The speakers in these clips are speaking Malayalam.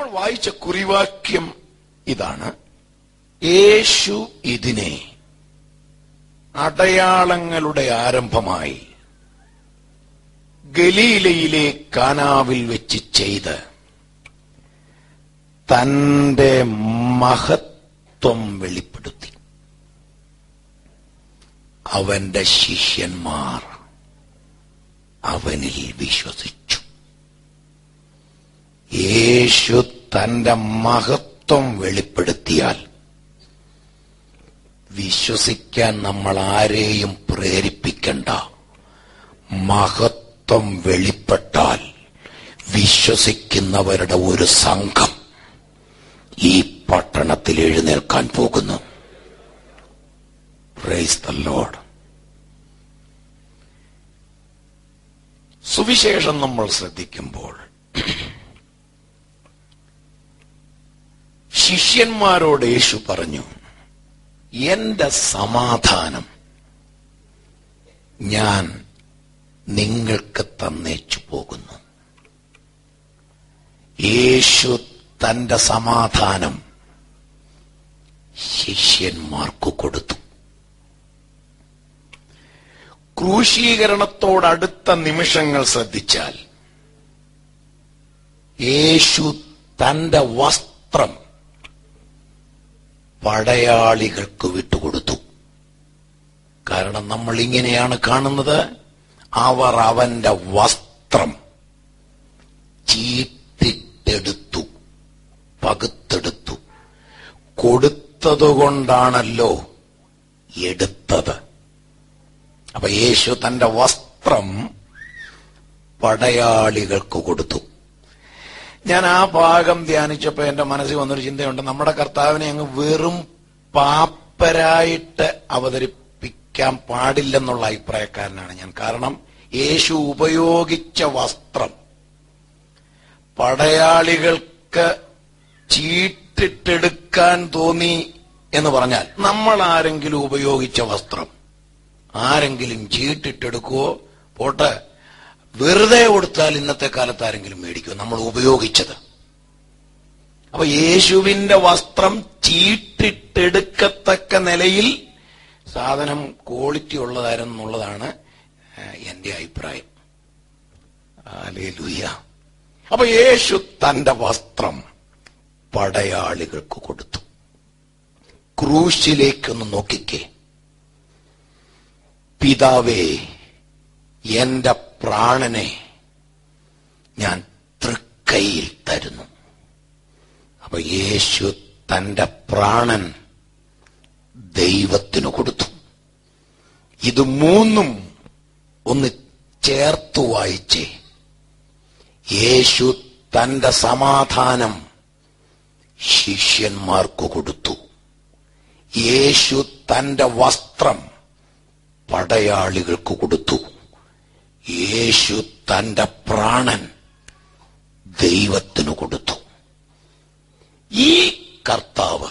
വായിച്ച കുറിവാക്യം ഇതാണ് യേശു ഇതിനെ അടയാളങ്ങളുടെ ആരംഭമായി ഗലീലയിലെ കാനാവിൽ വെച്ച് ചെയ്ത് തന്റെ മഹത്വം വെളിപ്പെടുത്തി അവന്റെ ശിഷ്യന്മാർ അവനിൽ വിശ്വസിച്ചു യേശു തന്റെ മഹത്വം വെളിപ്പെടുത്തിയാൽ വിശ്വസിക്കാൻ നമ്മൾ ആരെയും പ്രേരിപ്പിക്കണ്ട മഹത്വം വെളിപ്പെട്ടാൽ വിശ്വസിക്കുന്നവരുടെ ഒരു സംഘം ഈ പട്ടണത്തിൽ എഴുന്നേൽക്കാൻ പോകുന്നു പ്രൈസ് ദ ലോഡ് സുവിശേഷം നമ്മൾ ശ്രദ്ധിക്കുമ്പോൾ ശിഷ്യന്മാരോട് യേശു പറഞ്ഞു എന്റെ സമാധാനം ഞാൻ നിങ്ങൾക്ക് തന്നേച്ചു പോകുന്നു യേശു തന്റെ സമാധാനം ശിഷ്യന്മാർക്ക് കൊടുത്തു ക്രൂശീകരണത്തോടടുത്ത നിമിഷങ്ങൾ ശ്രദ്ധിച്ചാൽ യേശു തന്റെ വസ്ത്രം പടയാളികൾക്ക് വിട്ടുകൊടുത്തു കാരണം നമ്മൾ ഇങ്ങനെയാണ് കാണുന്നത് അവർ അവന്റെ വസ്ത്രം ചീട്ടിട്ടെടുത്തു പകുത്തെടുത്തു കൊടുത്തതുകൊണ്ടാണല്ലോ എടുത്തത് അപ്പൊ യേശു തന്റെ വസ്ത്രം പടയാളികൾക്ക് കൊടുത്തു ഞാൻ ആ ഭാഗം ധ്യാനിച്ചപ്പോ എന്റെ മനസ്സിൽ വന്നൊരു ചിന്തയുണ്ട് നമ്മുടെ കർത്താവിനെ അങ്ങ് വെറും പാപ്പരായിട്ട് അവതരിപ്പിക്കാൻ പാടില്ലെന്നുള്ള അഭിപ്രായക്കാരനാണ് ഞാൻ കാരണം യേശു ഉപയോഗിച്ച വസ്ത്രം പടയാളികൾക്ക് ചീട്ടിട്ടെടുക്കാൻ തോന്നി എന്ന് പറഞ്ഞാൽ നമ്മൾ ആരെങ്കിലും ഉപയോഗിച്ച വസ്ത്രം ആരെങ്കിലും ചീട്ടിട്ടെടുക്കുവോ പോട്ടെ വെറുതെ കൊടുത്താൽ ഇന്നത്തെ കാലത്ത് ആരെങ്കിലും മേടിക്കുമോ നമ്മൾ ഉപയോഗിച്ചത് അപ്പൊ യേശുവിന്റെ വസ്ത്രം ചീട്ടിട്ടെടുക്കത്തക്ക നിലയിൽ സാധനം ക്വാളിറ്റി ഉള്ളതായിരുന്നു എന്നുള്ളതാണ് ഏഹ്, എന്റെ അഭിപ്രായം ഹല്ലേലൂയ. അപ്പൊ യേശു തന്റെ വസ്ത്രം പടയാളികൾക്ക് കൊടുത്തു ക്രൂശിലേക്കൊന്ന് നോക്കിക്കേ പിതാവേ എന്റെ പ്രാണനെ ഞാൻ തൃക്കൈയിൽ തരുന്നു അപ്പൊ യേശു തന്റെ പ്രാണൻ ദൈവത്തിനു കൊടുത്തു ഇത് മൂന്നും ഒന്ന് ചേർത്തു വായിച്ചേ യേശു തന്റെ സമാധാനം ശിഷ്യന്മാർക്ക് കൊടുത്തു യേശു തന്റെ വസ്ത്രം പടയാളികൾക്ക് കൊടുത്തു യേശു തന്റെ പ്രാണൻ ദൈവത്തിനു കൊടുത്തു ഈ കർത്താവ്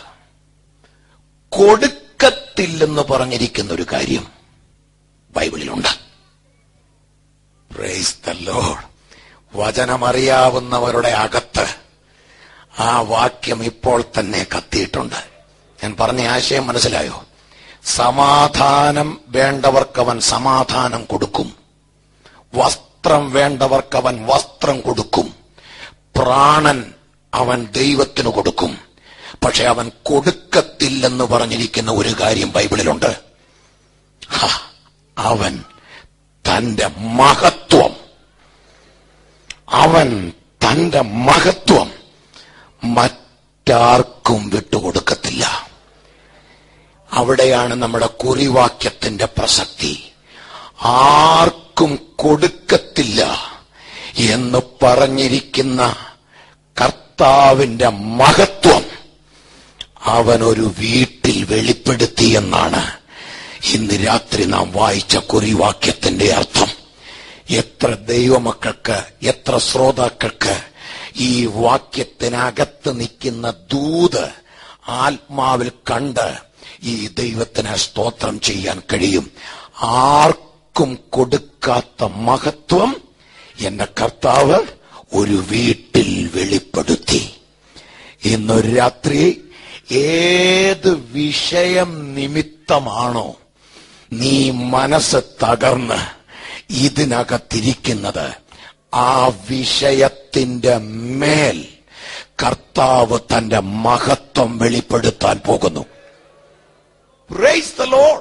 കൊടുക്കത്തില്ലെന്ന് പറഞ്ഞിരിക്കുന്ന ഒരു കാര്യം ബൈബിളിലുണ്ട് പ്രൈസ് ദ ലോഡ് വചനമറിയാവുന്നവരുടെ അകത്ത് ആ വാക്യം ഇപ്പോൾ തന്നെ കത്തിയിട്ടുണ്ട് ഞാൻ പറഞ്ഞ ആശയം മനസ്സിലായോ സമാധാനം വേണ്ടവർക്കവൻ സമാധാനം കൊടുക്കും വസ്ത്രം വേണ്ടവർക്കവൻ വസ്ത്രം കൊടുക്കും പ്രാണൻ അവൻ ദൈവത്തിന് കൊടുക്കും പക്ഷെ അവൻ കൊടുക്കത്തില്ലെന്ന് പറഞ്ഞിരിക്കുന്ന ഒരു കാര്യം ബൈബിളിലുണ്ട് ഹ, അവൻ തന്റെ മഹത്വം അവൻ തന്റെ മഹത്വം മറ്റാർക്കും വിട്ടുകൊടുക്കത്തില്ല അവിടെയാണ് നമ്മുടെ കുറിവാക്യത്തിന്റെ പ്രസക്തി ആർക്കും കൊടുക്കത്തില്ല എന്ന് പറഞ്ഞിരിക്കുന്ന കർത്താവിന്റെ മഹത്വം അവനൊരു വീട്ടിൽ വെളിപ്പെടുത്തിയെന്നാണ് ഇന്ന് രാത്രി നാം വായിച്ച കുറിവാക്യത്തിന്റെ അർത്ഥം എത്ര ദൈവമക്കൾക്ക് എത്ര ശ്രോതാക്കൾക്ക് ഈ വാക്യത്തിനകത്ത് നിൽക്കുന്ന ദൂത് ആത്മാവിൽ കണ്ട് ഈ ദൈവത്തിന് സ്തോത്രം ചെയ്യാൻ കഴിയും ആർക്കും കൊടുക്കാത്ത മഹത്വം എന്റെ കർത്താവ് ഒരു വീട്ടിൽ വെളിപ്പെടുത്തി ഇന്നൊരു രാത്രി ഏത് വിഷയം നിമിത്തമാണോ നീ മനസ്സ് തകർന്ന് ഇതിനകത്തിരിക്കുന്നത് ആ വിഷയത്തിന്റെ മേൽ കർത്താവ് തന്റെ മഹത്വം വെളിപ്പെടുത്താൻ പോകുന്നു Praise the Lord.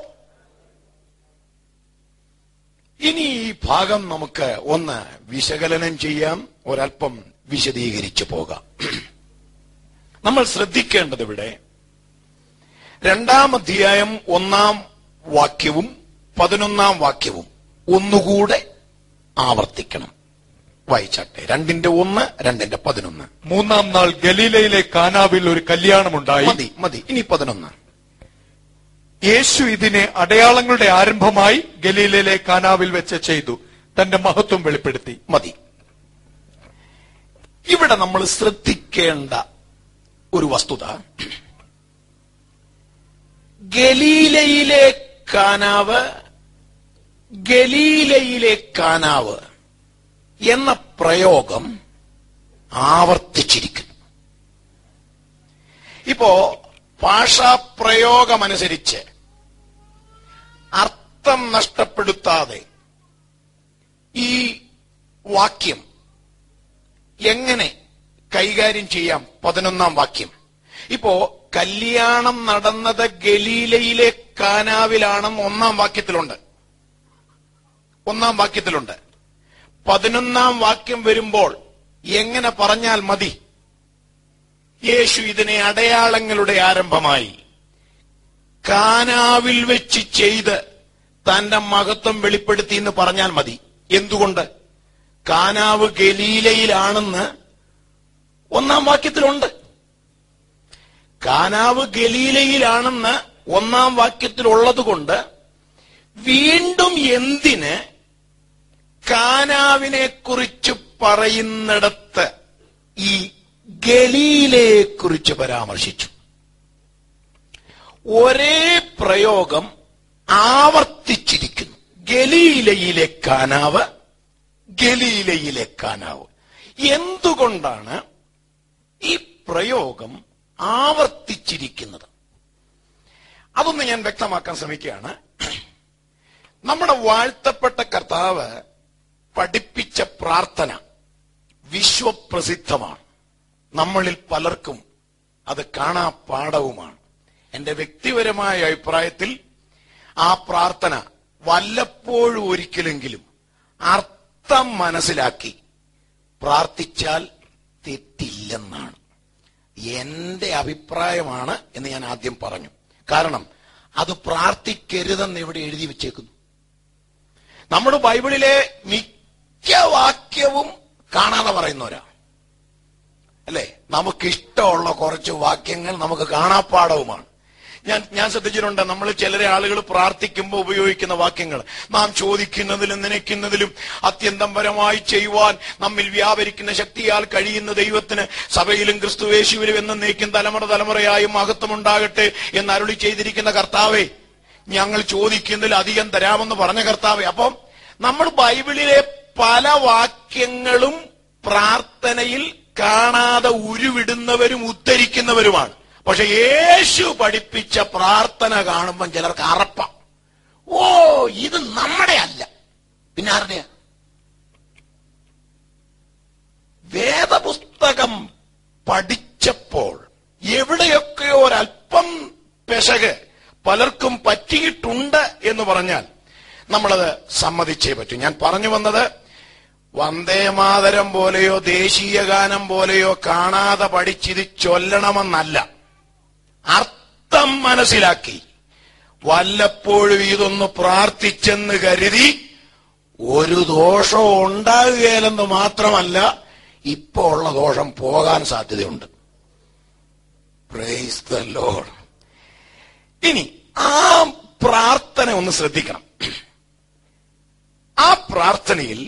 ഇനി ഈ ഭാഗം നമുക്ക് ഒന്ന് വിശകലനം ചെയ്യാം ഒരല്പം വിശദീകരിച്ചു പോകാം നമ്മൾ ശ്രദ്ധിക്കേണ്ടത് ഇവിടെ രണ്ടാം അധ്യായം ഒന്നാം വാക്യവും പതിനൊന്നാം വാക്യവും ഒന്നുകൂടെ ആവർത്തിക്കണം വായിച്ചാട്ടെ രണ്ടിന്റെ ഒന്ന് രണ്ടിന്റെ പതിനൊന്ന് മൂന്നാം നാൾ ഗലീലയിലെ കാനാവിൽ ഒരു കല്യാണമുണ്ടായി മതി മതി ഇനി പതിനൊന്ന് യേശു ഇതിനെ അടയാളങ്ങളുടെ ആരംഭമായി ഗലീലയിലെ കാനാവിൽ വെച്ച് ചെയ്തു തന്റെ മഹത്വം വെളിപ്പെടുത്തി മതി ഇവിടെ നമ്മൾ ശ്രദ്ധിക്കേണ്ട ഒരു വസ്തുത ഗലീലയിലെ കാനാവ് ഗലീലയിലെ കാനാവ് എന്ന പ്രയോഗം ആവർത്തിച്ചിരിക്കുന്നു ഇപ്പോ ഭാഷാപ്രയോഗമനുസരിച്ച് അർത്ഥം നഷ്ടപ്പെടുത്താതെ ഈ വാക്യം എങ്ങനെ കൈകാര്യം ചെയ്യാം പതിനൊന്നാം വാക്യം ഇപ്പോ കല്യാണം നടന്നത് ഗലീലയിലെ കാനാവിലാണെന്ന് ഒന്നാം വാക്യത്തിലുണ്ട് ഒന്നാം വാക്യത്തിലുണ്ട് പതിനൊന്നാം വാക്യം വരുമ്പോൾ എങ്ങനെ പറഞ്ഞാൽ മതി യേശു ഇതിനെ അടയാളങ്ങളുടെ ആരംഭമായി കാനാവിൽ വെച്ച് ചെയ്ത് തന്റെ മഹത്വം വെളിപ്പെടുത്തി എന്ന് പറഞ്ഞാൽ മതി എന്തുകൊണ്ട് കാനാവ് ഗലീലയിലാണെന്ന് ഒന്നാം വാക്യത്തിലുണ്ട് കാനാവ് ഗലീലയിലാണെന്ന് ഒന്നാം വാക്യത്തിലുള്ളത് കൊണ്ട് വീണ്ടും എന്തിന് കാനാവിനെ കുറിച്ച് പറയുന്നിടത്ത് ഈ ഗലീലയെ കുറിച്ച് പരാമർശിച്ചു ഒരേ പ്രയോഗം ആവർത്തിച്ചിരിക്കുന്നു ഗലീലയിലെ കാനാവ് ഗലീലയിലെ കാനാവ് എന്തുകൊണ്ടാണ് ഈ പ്രയോഗം ആവർത്തിച്ചിരിക്കുന്നത് അതൊന്ന് ഞാൻ വ്യക്തമാക്കാൻ ശ്രമിക്കുകയാണ് നമ്മുടെ വാഴ്ത്തപ്പെട്ട കർത്താവ് പഠിപ്പിച്ച പ്രാർത്ഥന വിശ്വപ്രസിദ്ധമാണ് നമ്മളിൽ പലർക്കും അത് കാണാ പാഠവുമാണ് എന്റെ വ്യക്തിപരമായ അഭിപ്രായത്തിൽ ആ പ്രാർത്ഥന വല്ലപ്പോഴും ഒരിക്കലെങ്കിലും അർത്ഥം മനസ്സിലാക്കി പ്രാർത്ഥിച്ചാൽ തെറ്റില്ലെന്നാണ് എന്റെ അഭിപ്രായമാണ് എന്ന് ഞാൻ ആദ്യം പറഞ്ഞു കാരണം അത് പ്രാർത്ഥിക്കരുതെന്ന് ഇവിടെ എഴുതി വെച്ചേക്കുന്നു നമ്മുടെ ബൈബിളിലെ മിക്ക വാക്യവും കാണാതെ പറയുന്നവരാ അല്ലെ നമുക്കിഷ്ടമുള്ള കുറച്ച് വാക്യങ്ങൾ നമുക്ക് കാണാപ്പാടവുമാണ് ഞാൻ ഞാൻ ശ്രദ്ധിച്ചിട്ടുണ്ട് നമ്മൾ ചിലരെ ആളുകൾ പ്രാർത്ഥിക്കുമ്പോൾ ഉപയോഗിക്കുന്ന വാക്യങ്ങൾ നാം ചോദിക്കുന്നതിലും നനയ്ക്കുന്നതിലും അത്യന്തം പരമായി ചെയ്യുവാൻ നമ്മിൽ വ്യാപരിക്കുന്ന ശക്തിയാൽ കഴിയുന്ന ദൈവത്തിന് സഭയിലും ക്രിസ്തുവേശുവിലും എന്നും നീക്കും തലമുറ തലമുറയായും മഹത്വമുണ്ടാകട്ടെ എന്ന് അരുളി ചെയ്തിരിക്കുന്ന കർത്താവെ ഞങ്ങൾ ചോദിക്കുന്നതിൽ അധികം തരാമെന്ന് പറഞ്ഞ കർത്താവെ അപ്പം നമ്മൾ ബൈബിളിലെ പല വാക്യങ്ങളും പ്രാർത്ഥനയിൽ കാണാതെ ഉരുവിടുന്നവരും ഉദ്ധരിക്കുന്നവരുമാണ് പക്ഷെ യേശു പഠിപ്പിച്ച പ്രാർത്ഥന കാണുമ്പോൾ ചിലർക്ക് അറപ്പ ഓ ഇത് നമ്മുടെ അല്ല പിന്നെ ആരുടെയാ വേദപുസ്തകം പഠിച്ചപ്പോൾ എവിടെയൊക്കെയോ ഒരല്പം പെശക് പലർക്കും പറ്റിയിട്ടുണ്ട് എന്ന് പറഞ്ഞാൽ നമ്മളത് സമ്മതിച്ചേ പറ്റൂ ഞാൻ പറഞ്ഞു വന്നത് വന്ദേമാതരം പോലെയോ ദേശീയ ഗാനം പോലെയോ കാണാതെ പഠിച്ചിത് ചൊല്ലണമെന്നല്ല അർത്ഥം മനസ്സിലാക്കി വല്ലപ്പോഴും ഇതൊന്ന് പ്രാർത്ഥിച്ചെന്ന് കരുതി ഒരു ദോഷവും ഉണ്ടാകുകയില്ലെന്ന് മാത്രമല്ല ഇപ്പോ ഉള്ള ദോഷം പോകാൻ സാധ്യതയുണ്ട് പ്രൈസ് ദ ലോഡ് ഇനി ആ പ്രാർത്ഥന ഒന്ന് ശ്രദ്ധിക്കണം ആ പ്രാർത്ഥനയിൽ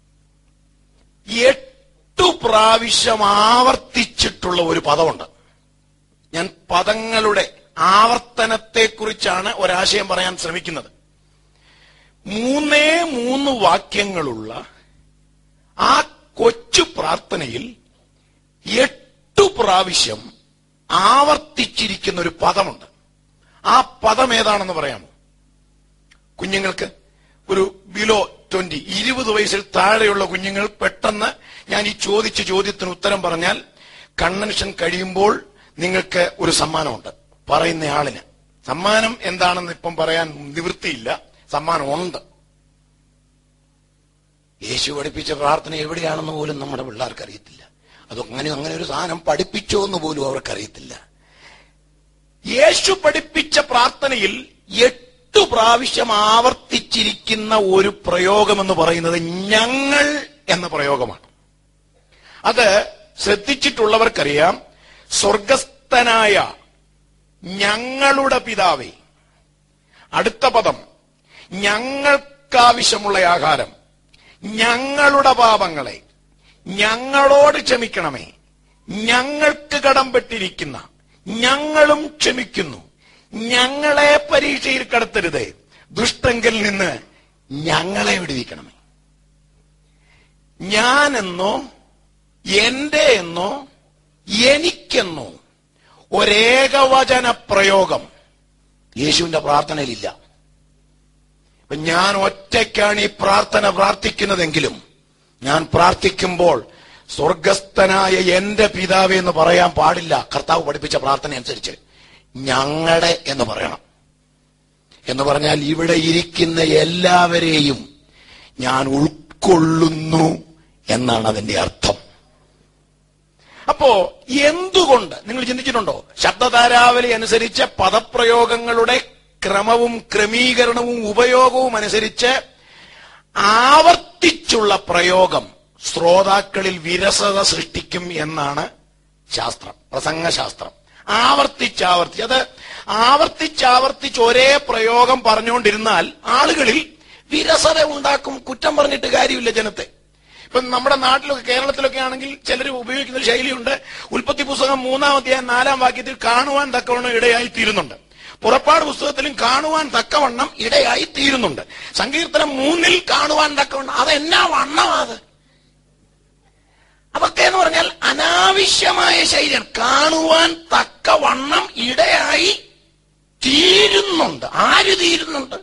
എട്ടു പ്രാവശ്യം ആവർത്തിച്ചിട്ടുള്ള ഒരു പദമുണ്ട് ഞാൻ പദങ്ങളുടെ ആവർത്തനത്തെക്കുറിച്ചാണ് ഒരാശയം പറയാൻ ശ്രമിക്കുന്നത് മൂന്നേ മൂന്ന് വാക്യങ്ങളുള്ള ആ കൊച്ചു പ്രാർത്ഥനയിൽ എട്ടു പ്രാവശ്യം ആവർത്തിച്ചിരിക്കുന്ന ഒരു പദമുണ്ട് ആ പദം ഏതാണെന്ന് പറയാമോ കുഞ്ഞുങ്ങൾക്ക് ഒരു ബിലോ ട്വന്റി ഇരുപത് വയസ്സിൽ താഴെയുള്ള കുഞ്ഞുങ്ങൾ പെട്ടെന്ന് ഞാൻ ഈ ചോദിച്ച ചോദ്യത്തിന് ഉത്തരം പറഞ്ഞാൽ കൺവെൻഷൻ കഴിയുമ്പോൾ നിങ്ങൾക്ക് ഒരു സമ്മാനമുണ്ട് പറയുന്ന ആളിന് സമ്മാനം എന്താണെന്ന് ഇപ്പം പറയാൻ നിവൃത്തിയില്ല സമ്മാനം ഉണ്ട് യേശു പഠിപ്പിച്ച പ്രാർത്ഥന എവിടെയാണെന്ന് പോലും നമ്മുടെ പിള്ളേർക്ക് അറിയത്തില്ല അത് അങ്ങനെ അങ്ങനെ ഒരു സാധനം പഠിപ്പിച്ചോ എന്ന് പോലും അവർക്കറിയത്തില്ല യേശു പഠിപ്പിച്ച പ്രാർത്ഥനയിൽ എട്ടു പ്രാവശ്യം ആവർത്തിച്ചിരിക്കുന്ന ഒരു പ്രയോഗം എന്ന് പറയുന്നത് ഞങ്ങൾ എന്ന പ്രയോഗമാണ് അത് ശ്രദ്ധിച്ചിട്ടുള്ളവർക്കറിയാം സ്വർഗസ്ഥനായ ഞങ്ങളുടെ പിതാവേ അടുത്ത പദം ഞങ്ങൾക്കാവശ്യമുള്ള ആഹാരം ഞങ്ങളുടെ പാപങ്ങളെ ഞങ്ങളോട് ക്ഷമിക്കണമേ ഞങ്ങൾക്ക് കടംപെട്ടിരിക്കുന്ന ഞങ്ങളും ക്ഷമിക്കുന്നു ഞങ്ങളെ പരീക്ഷയിൽ കടത്തരുതേ ദുഷ്ടങ്കിൽ നിന്ന് ഞങ്ങളെ വിടുവിക്കണമേ ഞാനെന്നോ എന്റെ എന്നോ എനിക്കെന്നോ ഒരേകവചന പ്രയോഗം യേശുവിന്റെ പ്രാർത്ഥനയിലില്ല ഇപ്പൊ ഞാൻ ഒറ്റയ്ക്കാണ് ഈ പ്രാർത്ഥന പ്രാർത്ഥിക്കുന്നതെങ്കിലും ഞാൻ പ്രാർത്ഥിക്കുമ്പോൾ സ്വർഗസ്ഥനായ എന്റെ പിതാവേ എന്ന് പറയാൻ പാടില്ല കർത്താവ് പഠിപ്പിച്ച പ്രാർത്ഥന അനുസരിച്ച് ഞങ്ങളുടെ എന്ന് പറയണം എന്ന് പറഞ്ഞാൽ ഇവിടെ ഇരിക്കുന്ന എല്ലാവരെയും ഞാൻ ഉൾക്കൊള്ളുന്നു എന്നാണ് അതിന്റെ അർത്ഥം അപ്പോ എന്തുകൊണ്ട് നിങ്ങൾ ചിന്തിച്ചിട്ടുണ്ടോ ശബ്ദധാരാവലി അനുസരിച്ച് പദപ്രയോഗങ്ങളുടെ ക്രമവും ക്രമീകരണവും ഉപയോഗവും അനുസരിച്ച് ആവർത്തിച്ചുള്ള പ്രയോഗം ശ്രോതാക്കളിൽ വിരസത സൃഷ്ടിക്കും എന്നാണ് ശാസ്ത്രം പ്രസംഗശാസ്ത്രം ആവർത്തിച്ചാവർത്തിച്ച് അത് ആവർത്തിച്ചാവർത്തിച്ച് ഒരേ പ്രയോഗം പറഞ്ഞുകൊണ്ടിരുന്നാൽ ആളുകളിൽ വിരസത ഉണ്ടാക്കും കുറ്റം പറഞ്ഞിട്ട് കാര്യമില്ല ജനത്തെ ഇപ്പം നമ്മുടെ നാട്ടിലൊക്കെ കേരളത്തിലൊക്കെ ആണെങ്കിൽ ചിലർ ഉപയോഗിക്കുന്ന ഒരു ശൈലിയുണ്ട് ഉൽപ്പത്തി പുസ്തകം മൂന്നാം അധ്യായം നാലാം വാക്യത്തിൽ കാണുവാൻ തക്കവണ്ണം ഇടയായി തീരുന്നുണ്ട് പുറപ്പാട് പുസ്തകത്തിലും കാണുവാൻ തക്കവണ്ണം ഇടയായി തീരുന്നുണ്ട് സങ്കീർത്തനം മൂന്നിൽ കാണുവാൻ തക്കവണ്ണം അതെന്നാ വണ്ണമാ അത് അതൊക്കെ എന്ന് പറഞ്ഞാൽ അനാവശ്യമായ ശൈലിയാണ് കാണുവാൻ തക്കവണ്ണം ഇടയായി തീരുന്നുണ്ട് ആര് തീരുന്നുണ്ട്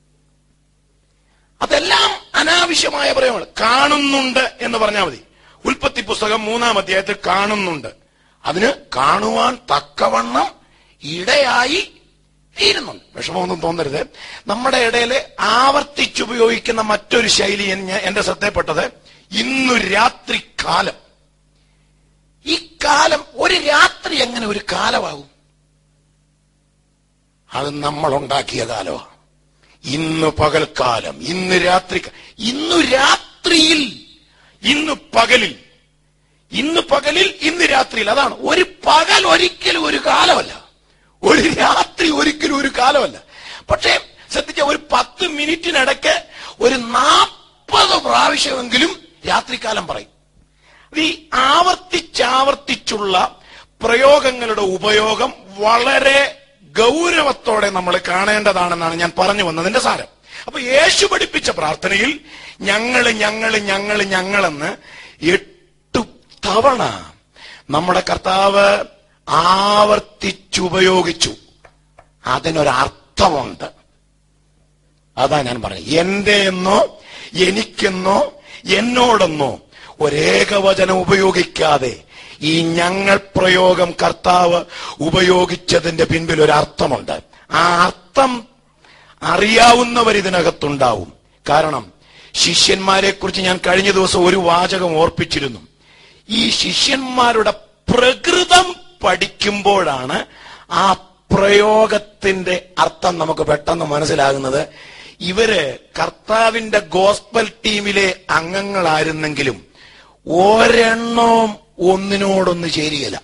അതെല്ലാം അനാവശ്യമായ പ്രയോഗങ്ങൾ കാണുന്നുണ്ട് എന്ന് പറഞ്ഞാൽ മതി ഉൽപ്പത്തി പുസ്തകം മൂന്നാം അധ്യായത്തിൽ കാണുന്നുണ്ട് അതിന് കാണുവാൻ തക്കവണ്ണം ഇടയായി തീരുന്നുണ്ട് വിഷമമൊന്നും തോന്നരുത് നമ്മുടെ ഇടയിൽ ആവർത്തിച്ചുപയോഗിക്കുന്ന മറ്റൊരു ശൈലി ഞാൻ എന്റെ ശ്രദ്ധയിൽപ്പെട്ടത് ഇന്നു രാത്രി കാലം ഈ കാലം ഒരു രാത്രി എങ്ങനെ ഒരു കാലമാകും അത് നമ്മൾ ഉണ്ടാക്കിയ കാലമാണ് ഇന്ന് പകൽക്കാലം ഇന്ന് രാത്രി ഇന്നു രാത്രിയിൽ ഇന്ന് പകലിൽ ഇന്ന് പകലിൽ ഇന്ന് രാത്രിയിൽ അതാണ് ഒരു പകൽ ഒരിക്കലും ഒരു കാലമല്ല ഒരു രാത്രി ഒരിക്കലും ഒരു കാലമല്ല പക്ഷേ ശ്രദ്ധിച്ച ഒരു പത്ത് മിനിറ്റിനിടയ്ക്ക് ഒരു നാൽപ്പത് പ്രാവശ്യമെങ്കിലും രാത്രികാലം പറയും ഈ ആവർത്തിച്ചാവർത്തിച്ചുള്ള പ്രയോഗങ്ങളുടെ ഉപയോഗം വളരെ ഗൗരവത്തോടെ നമ്മൾ കാണേണ്ടതാണെന്നാണ് ഞാൻ പറഞ്ഞു വന്നതിന്റെ സാരം അപ്പൊ യേശു പഠിപ്പിച്ച പ്രാർത്ഥനയിൽ ഞങ്ങള് ഞങ്ങള് ഞങ്ങള് ഞങ്ങളെന്ന് എട്ടു തവണ നമ്മുടെ കർത്താവ് ആവർത്തിച്ചുപയോഗിച്ചു അതിനൊരർത്ഥമുണ്ട് അതാ ഞാൻ പറഞ്ഞത് എന്റെ എന്നോ എനിക്കെന്നോ എന്നോടെന്നോ ഒരേകവചനം ഉപയോഗിക്കാതെ ഈ ഞങ്ങൾ പ്രയോഗം കർത്താവ് ഉപയോഗിച്ചതിന്റെ പിൻപിൽ ഒരു അർത്ഥമുണ്ട് ആ അർത്ഥം അറിയാവുന്നവർ ഇതിനകത്തുണ്ടാവും കാരണം ശിഷ്യന്മാരെ കുറിച്ച് ഞാൻ കഴിഞ്ഞ ദിവസം ഒരു വാചകം ഓർപ്പിച്ചിരുന്നു ഈ ശിഷ്യന്മാരുടെ പ്രകൃതം പഠിക്കുമ്പോഴാണ് ആ പ്രയോഗത്തിന്റെ അർത്ഥം നമുക്ക് പെട്ടെന്ന് മനസ്സിലാകുന്നത് ഇവര് കർത്താവിന്റെ ഗോസ്ബൽ ടീമിലെ അംഗങ്ങളായിരുന്നെങ്കിലും ഒരെണ്ണവും ഒന്നിനോടൊന്ന് ചേരുകയില്ല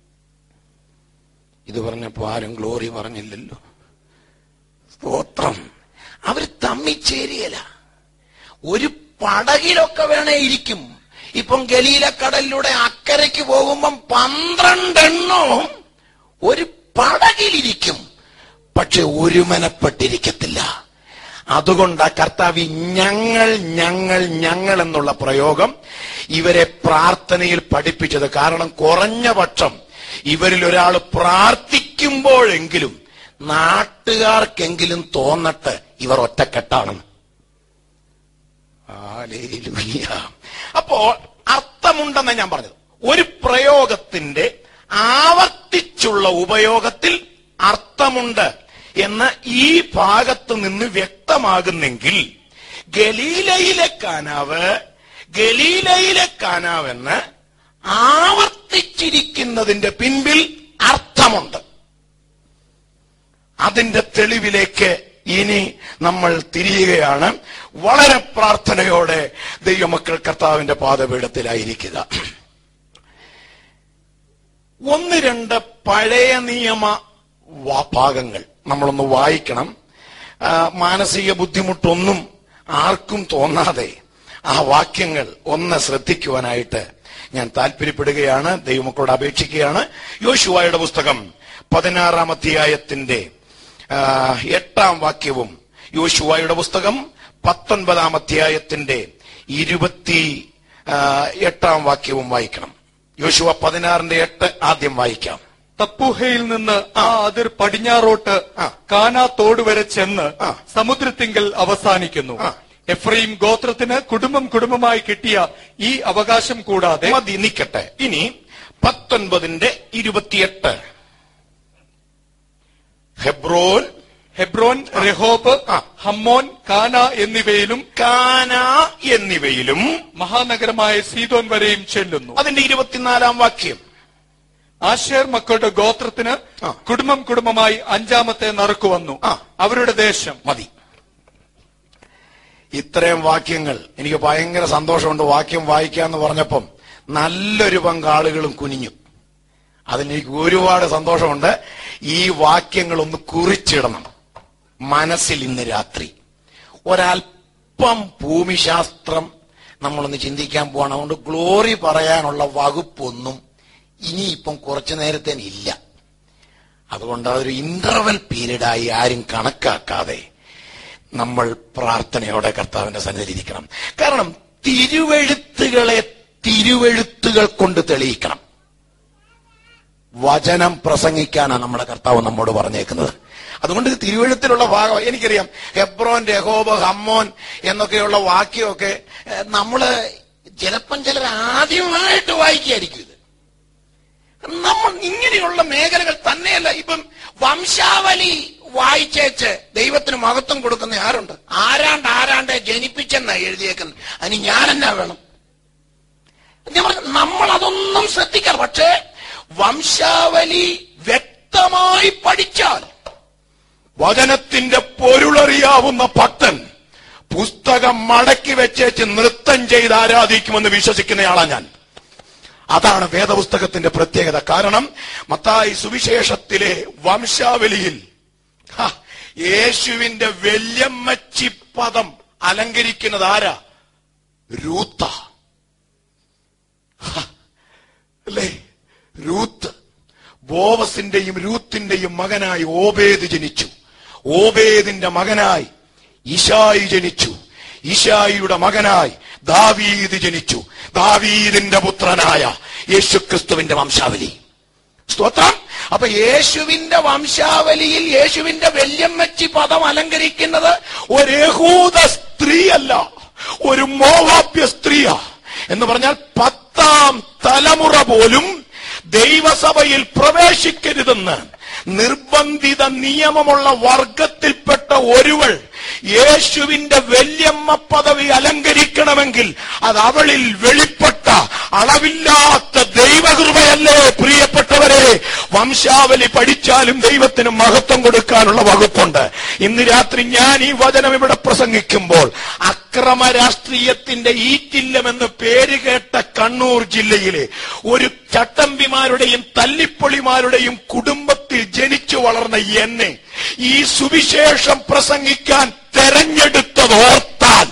ഇത് പറഞ്ഞപ്പോ ആരും ഗ്ലോറി പറഞ്ഞില്ലല്ലോ സ്തോത്രം അവര് തമ്മി ചേരുകയില്ല ഒരു പടകിലൊക്കെ വേണേ ഇരിക്കും ഇപ്പം ഗലീലക്കടലിലൂടെ അക്കരയ്ക്ക് പോകുമ്പം പന്ത്രണ്ടെണ്ണവും ഒരു പടകിലിരിക്കും പക്ഷെ ഒരുമനപ്പെട്ടിരിക്കത്തില്ല അതുകൊണ്ട് ആ കർത്താവ് ഈ ഞങ്ങൾ ഞങ്ങൾ ഞങ്ങൾ എന്നുള്ള പ്രയോഗം ഇവരെ പ്രാർത്ഥനയിൽ പഠിപ്പിച്ചത് കാരണം കുറഞ്ഞ പക്ഷം ഇവരിൽ ഒരാൾ പ്രാർത്ഥിക്കുമ്പോഴെങ്കിലും നാട്ടുകാർക്കെങ്കിലും തോന്നട്ടെ ഇവർ ഒറ്റക്കെട്ടാണെന്ന് ഹല്ലേലൂയ. അപ്പോൾ അർത്ഥമുണ്ടെന്ന് ഞാൻ പറഞ്ഞത് ഒരു പ്രയോഗത്തിന്റെ ആവർത്തിച്ചുള്ള ഉപയോഗത്തിൽ അർത്ഥമുണ്ട് എന്ന് ഈ ഭാഗത്ത് നിന്ന് വ്യക്തമാകുന്നെങ്കിൽ ഗലീലയിലെ കാനാവ് ഗലീലയിലെ കാനാവെന്ന് ആവർത്തിച്ചിരിക്കുന്നതിന്റെ പിൻപിൽ അർത്ഥമുണ്ട് അതിന്റെ തെളിവിലേക്ക് ഇനി നമ്മൾ തിരിയുകയാണ് വളരെ പ്രാർത്ഥനയോടെ ദൈവമക്കൾ കർത്താവിന്റെ പാദപീഠത്തിലായിരിക്കുക ഒന്ന് രണ്ട് പഴയ നിയമ വാ- ഭാഗങ്ങൾ നമ്മളൊന്ന് വായിക്കണം ആ, മാനസിക ബുദ്ധിമുട്ടൊന്നും ആർക്കും തോന്നാതെ ആ വാക്യങ്ങൾ ഒന്ന് ശ്രദ്ധിക്കുവാനായിട്ട് ഞാൻ താല്പര്യപ്പെടുകയാണ് ദൈവമക്കളോട് അപേക്ഷിക്കുകയാണ് യോശുവായുടെ പുസ്തകം പതിനാറാം അധ്യായത്തിന്റെ ആ, എട്ടാം വാക്യവും യോശുവായുടെ പുസ്തകം പത്തൊൻപതാം അധ്യായത്തിന്റെ ഇരുപത്തി ആ, എട്ടാം വാക്യവും വായിക്കണം യോശുവ പതിനാറിന്റെ എട്ട് ആദ്യം വായിക്കാം തപ്പൂഹയിൽ നിന്ന് ആ അതിർ പടിഞ്ഞാറോട്ട് ആ. കാനാ തോട് വരെ ചെന്ന് ആ. സമുദ്രത്തിങ്കൽ അവസാനിക്കുന്നു ആ. എഫ്രൈം ഗോത്രത്തിന് കുടുംബം കുടുംബമായി കിട്ടിയ ഈ അവകാശം കൂടാതെ മതി നിക്കട്ടെ ഇനി പത്തൊൻപതിന്റെ ഇരുപത്തിയെട്ട് ഹെബ്രോൻ ഹെബ്രോൻ രഹോബ് ആ. ഹമ്മോൻ കാന എന്നിവയിലും കാന എന്നിവയിലും മഹാനഗരമായ സീതോൻ വരെയും ചെല്ലുന്നു അതിന്റെ ഇരുപത്തിനാലാം വാക്യം ആശേർ മക്കളുടെ ഗോത്രത്തിന് ആ. കുടുംബം കുടുംബമായി അഞ്ചാമത്തെ നറുക്കു വന്നു ആ. അവരുടെ ദേശം മതി ഇത്രയും വാക്യങ്ങൾ എനിക്ക് ഭയങ്കര സന്തോഷമുണ്ട് വാക്യം വായിക്കാന്ന് പറഞ്ഞപ്പം നല്ലൊരു പങ്കാളുകളും കുനിഞ്ഞു അതിനെനിക്ക് ഒരുപാട് സന്തോഷമുണ്ട് ഈ വാക്യങ്ങൾ ഒന്ന് കുറിച്ചിടണം മനസ്സിൽ ഇന്ന് രാത്രി ഒരല്പം ഭൂമിശാസ്ത്രം നമ്മളൊന്ന് ചിന്തിക്കാൻ പോവാണ് അതുകൊണ്ട് ഗ്ലോറി പറയാനുള്ള വകുപ്പൊന്നും ഇനിയിപ്പം കുറച്ചു നേരത്തേന് ഇല്ല അതുകൊണ്ട് അതൊരു ഇന്റർവെൽ പീരീഡായി ആരും കണക്കാക്കാതെ നമ്മൾ പ്രാർത്ഥനയോടെ കർത്താവിന്റെ സന്നിധിയിൽ ഇരിക്കണം കാരണം തിരുവെഴുത്തുകളെ തിരുവെഴുത്തുകൾ കൊണ്ട് തെളിയിക്കണം വചനം പ്രസംഗിക്കാനാണ് നമ്മുടെ കർത്താവ് നമ്മോട് പറഞ്ഞേക്കുന്നത് അതുകൊണ്ട് ഇത് തിരുവെഴുത്തിലുള്ള ഭാഗം എനിക്കറിയാം ഹെബ്രോൻ രഹോബ് ഹമ്മോൻ എന്നൊക്കെയുള്ള വാക്യമൊക്കെ ഏഹ്, നമ്മള് ചിലപ്പം ചിലർ ആദ്യമായിട്ട് വായിക്കുകയായിരിക്കും ഇത് നമ്മൾ ഇങ്ങനെയുള്ള മേഖലകൾ തന്നെയല്ല ഇപ്പം വംശാവലി വായിച്ചേച്ച് ദൈവത്തിന് മഹത്വം കൊടുക്കുന്ന ആരുണ്ട് ആരാണ്ട് ആരാണ്ട് ജനിപ്പിച്ചെന്നാ എഴുതിയേക്കുന്നത് അതിന് ഞാൻ എന്നാ വേണം ഞാൻ പറഞ്ഞു, നമ്മൾ അതൊന്നും ശ്രദ്ധിക്കണം പക്ഷേ വംശാവലി വ്യക്തമായി പഠിച്ചാൽ വചനത്തിന്റെ പൊരുളറിയാവുന്ന ഭക്തൻ പുസ്തകം മടക്കി വെച്ചേച്ച് നൃത്തം ചെയ്ത് ആരാധിക്കുമെന്ന് വിശ്വസിക്കുന്നയാളാ ഞാൻ അതാണ് വേദപുസ്തകത്തിന്റെ പ്രത്യേകത കാരണം മത്തായി സുവിശേഷത്തിലെ വംശാവലിയിൽ ഹ, യേശുവിന്റെ വല്യമ്മച്ചി പദം അലങ്കരിക്കുന്നത് ആരാ രൂത്ത ഹ, അല്ലേ രൂത്ത് ബോവസിന്റെയും രൂത്തിന്റെയും മകനായി ഓബേദ് ജനിച്ചു ഓബേദിന്റെ മകനായി ഇഷായി ജനിച്ചു ഇഷായിയുടെ മകനായി ദാവീദ് ജനിച്ചു ദാവീദിന്റെ പുത്രനായ യേശുക്രിസ്തുവിന്റെ വംശാവലി സ്തോത്രം അപ്പൊ യേശുവിന്റെ വംശാവലിയിൽ യേശുവിന്റെ വല്യമ്മച്ചി പദം അലങ്കരിക്കുന്നത് ഒരു യഹൂദ സ്ത്രീയല്ല ഒരു മോവാപ്യ സ്ത്രീയാ എന്ന് പറഞ്ഞാൽ പത്താം തലമുറ പോലും ദൈവസഭയിൽ പ്രവേശിക്കരുതെന്ന് നിർബന്ധിത നിയമമുള്ള വർഗത്തിൽപ്പെട്ട ഒരുവൾ യേശുവിന്റെ വല്യമ്മ പദവി അലങ്കരിക്കണമെങ്കിൽ അത് അവളിൽ വെളിപ്പെട്ട അളവില്ലാത്ത ദൈവകൃപയല്ലേ പ്രിയപ്പെട്ടവരെ വംശാവലി പഠിച്ചാലും ദൈവത്തിന് മഹത്വം കൊടുക്കാനുള്ള വകുപ്പുണ്ട് ഇന്ന് രാത്രി ഞാൻ ഈ വചനം ഇവിടെ പ്രസംഗിക്കുമ്പോൾ അക്രമ രാഷ്ട്രീയത്തിന്റെ ഈറ്റില്ലമെന്ന് പേര് കേട്ട കണ്ണൂർ ജില്ലയിലെ ഒരു ചട്ടമ്പിമാരുടെയും തല്ലിപ്പൊളിമാരുടെയും കുടുംബത്തിൽ ജനിച്ചു വളർന്ന എന്നെ ഈ സുവിശേഷം പ്രസംഗിക്കാൻ തെരഞ്ഞെടുത്തത് ഓർത്താൽ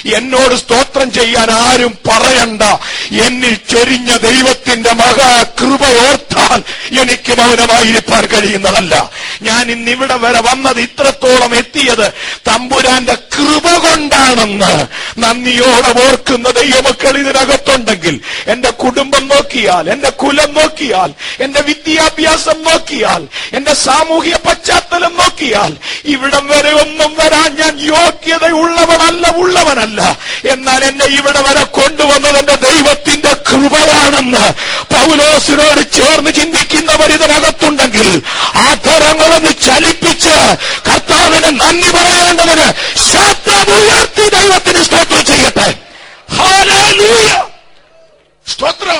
എന്നോട് സ്തോത്രം ചെയ്യാൻ ആരും പറയണ്ട എന്നിൽ ചൊരിഞ്ഞ ദൈവത്തിന്റെ മഹാകൃപ ഓർത്താൽ എനിക്ക് മൗനമായിരിക്കാൻ കഴിയുന്നതല്ല ഞാൻ ഇന്നിവിടെ വരെ വന്നത് ഇത്രത്തോളം എത്തിയത് തമ്പുരാന്റെ കൃപ കൊണ്ടാണെന്ന് നന്ദിയോടെ ഓർക്കുന്ന ദൈവമക്കൾ ഇതിനകത്തുണ്ടെങ്കിൽ എന്റെ കുടുംബം നോക്കിയാൽ എന്റെ കുലം നോക്കിയാൽ എന്റെ വിദ്യാഭ്യാസം നോക്കിയാൽ എന്റെ സാമൂഹ്യ പശ്ചാത്തലം നോക്കിയാൽ ഇവിടം വരെ ഒന്നും വരാൻ ഞാൻ യോഗ്യതയുള്ളവനല്ല ഉള്ളവനല്ല എന്നാൽ എന്നെ ഇവിടെ വരെ കൊണ്ടുവന്നത് എന്റെ ദൈവത്തിന്റെ കൃപയാണെന്ന് പൗലോസിനോട് ചേർന്ന് ചിന്തിക്കുന്നവർ ഇതിനകത്തുണ്ടെങ്കിൽ ആധരങ്ങളൊന്ന് ചലിപ്പിച്ച് കർത്താവിന് നന്ദി പറയേണ്ടതിന് ശബ്ദമുയർത്തി ദൈവത്തിന് സ്തോത്രം ചെയ്യട്ടെ ഹല്ലേലൂയ സ്തോത്രം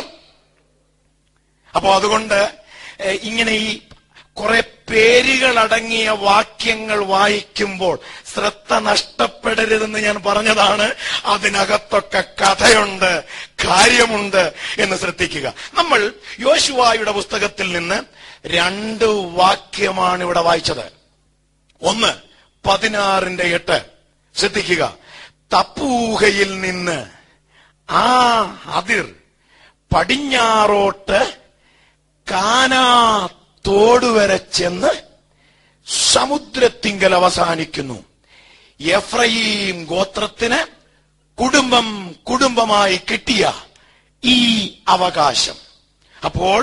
അപ്പോ അതുകൊണ്ട് ഏഹ്, ഇങ്ങനെ ഈ കുറെ പേരുകൾ അടങ്ങിയ വാക്യങ്ങൾ വായിക്കുമ്പോൾ ശ്രദ്ധ നഷ്ടപ്പെടരുതെന്ന് ഞാൻ പറഞ്ഞതാണ് അതിനകത്തൊക്കെ കഥയുണ്ട് കാര്യമുണ്ട് എന്ന് ശ്രദ്ധിക്കുക നമ്മൾ യോശുവായുടെ പുസ്തകത്തിൽ നിന്ന് രണ്ട് വാക്യമാണ് ഇവിടെ വായിച്ചത് ഒന്ന് പതിനാറിന്റെ എട്ട് ശ്രദ്ധിക്കുക തപ്പൂഹയിൽ നിന്ന് ആ അതിർ പടിഞ്ഞാറോട്ട് കാനാ തോടുവരെ ചെന്ന് സമുദ്രത്തിങ്കൽ അവസാനിക്കുന്നു എഫ്രയീം ഗോത്രത്തിന് കുടുംബം കുടുംബമായി കിട്ടിയ ഈ അവകാശം അപ്പോൾ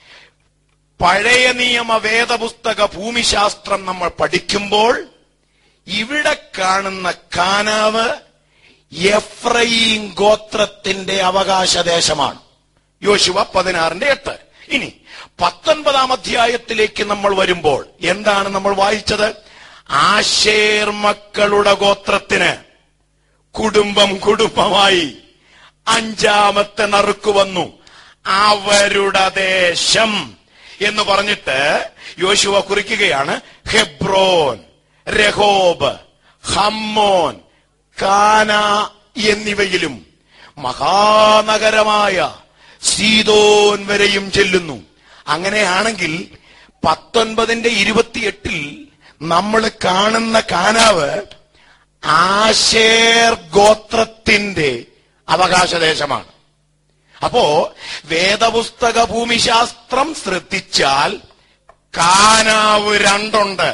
പഴയ നിയമ വേദപുസ്തക ഭൂമിശാസ്ത്രം നമ്മൾ പഠിക്കുമ്പോൾ ഇവിടെ കാണുന്ന കാനാവ് എഫ്രയീം ഗോത്രത്തിന്റെ അവകാശദേശമാണ് യോശുവ പതിനാറിന്റെ എട്ട് ഇനി പത്തൊൻപതാം അധ്യായത്തിലേക്ക് നമ്മൾ വരുമ്പോൾ എന്താണ് നമ്മൾ വായിച്ചത് ആശേർ മക്കളുടെ ഗോത്രത്തിന് കുടുംബം കുടുംബമായി അഞ്ചാമത്തെ നറുക്ക് വന്നു അവരുടെ ദേശം എന്ന് പറഞ്ഞിട്ട് യോശുവ കുറിക്കുകയാണ് ഹെബ്രോൻ രഹോബ് ഹമ്മോൻ കാന എന്നിവയിലും മഹാനഗരമായ സീതോൻ വരെയും ചെല്ലുന്നു അങ്ങനെയാണെങ്കിൽ പത്തൊൻപതിന്റെ ഇരുപത്തിയെട്ടിൽ നമ്മൾ കാണുന്ന കാനാവ് ആശേർ ഗോത്രത്തിന്റെ അവകാശദേശമാണ് അപ്പോ വേദപുസ്തക ഭൂമിശാസ്ത്രം ശ്രദ്ധിച്ചാൽ കാനാവ് രണ്ടുണ്ട്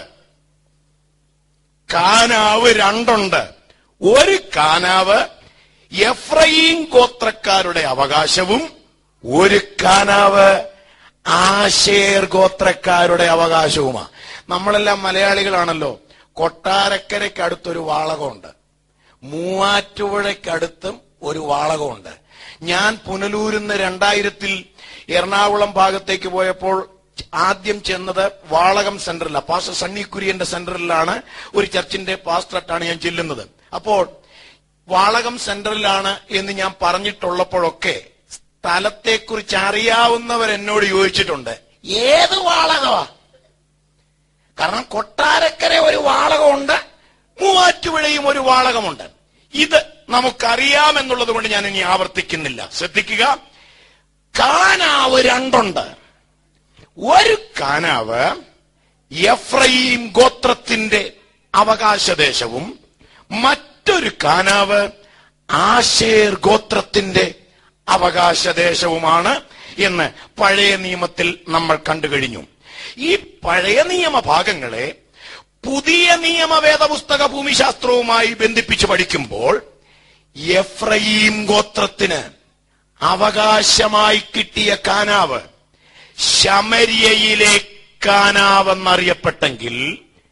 കാനാവ് രണ്ടുണ്ട് ഒരു കാനാവ് എഫ്രയീം ഗോത്രക്കാരുടെ അവകാശവും ഒരു കാനാവ് ആശേർ ഗോത്രക്കാരുടെ അവകാശവുമാണ് നമ്മളെല്ലാം മലയാളികളാണല്ലോ കൊട്ടാരക്കരയ്ക്കടുത്തൊരു വാളകമുണ്ട് മൂവാറ്റുപുഴയ്ക്കടുത്തും ഒരു വാളകമുണ്ട് ഞാൻ പുനലൂരിന്ന് രണ്ടായിരത്തിൽ എറണാകുളം ഭാഗത്തേക്ക് പോയപ്പോൾ ആദ്യം ചെന്നത് വാളകം സെന്ററിലാണ് പാസ്റ്റർ സണ്ണി കുര്യന്റെ സെന്ററിലാണ് ഒരു ചർച്ചിന്റെ പാസ്റ്ററായിട്ടാണ് ഞാൻ ചെല്ലുന്നത് അപ്പോൾ വാളകം സെന്ററിലാണ് എന്ന് ഞാൻ പറഞ്ഞിട്ടുള്ളപ്പോഴൊക്കെ സ്ഥലത്തെക്കുറിച്ച് അറിയാവുന്നവർ എന്നോട് ചോദിച്ചിട്ടുണ്ട് ഏത് വാളകമാ കാരണം കൊട്ടാരക്കര ഒരു വാളകമുണ്ട് മൂവാറ്റുപുഴയും ഒരു വാളകമുണ്ട് ഇത് നമുക്കറിയാമെന്നുള്ളത് കൊണ്ട് ഞാൻ ഇനി ആവർത്തിക്കുന്നില്ല ശ്രദ്ധിക്കുക കാനാവ് രണ്ടുണ്ട് ഒരു കാനാവ് എഫ്രയീം ഗോത്രത്തിന്റെ അവകാശദേശവും മറ്റൊരു കാനാവ് ആശേർ ഗോത്രത്തിന്റെ അവകാശദേശവുമാണ് എന്ന് പഴയ നിയമത്തിൽ നമ്മൾ കണ്ടു കഴിഞ്ഞു ഈ പഴയ നിയമ ഭാഗങ്ങളെ പുതിയ നിയമ വേദപുസ്തക ഭൂമിശാസ്ത്രവുമായി ബന്ധിപ്പിച്ച് പഠിക്കുമ്പോൾ എഫ്രയീം ഗോത്രത്തിന് അവകാശമായി കിട്ടിയ കാനാവ് ശമര്യയിലെ കാനാവെന്നറിയപ്പെട്ടെങ്കിൽ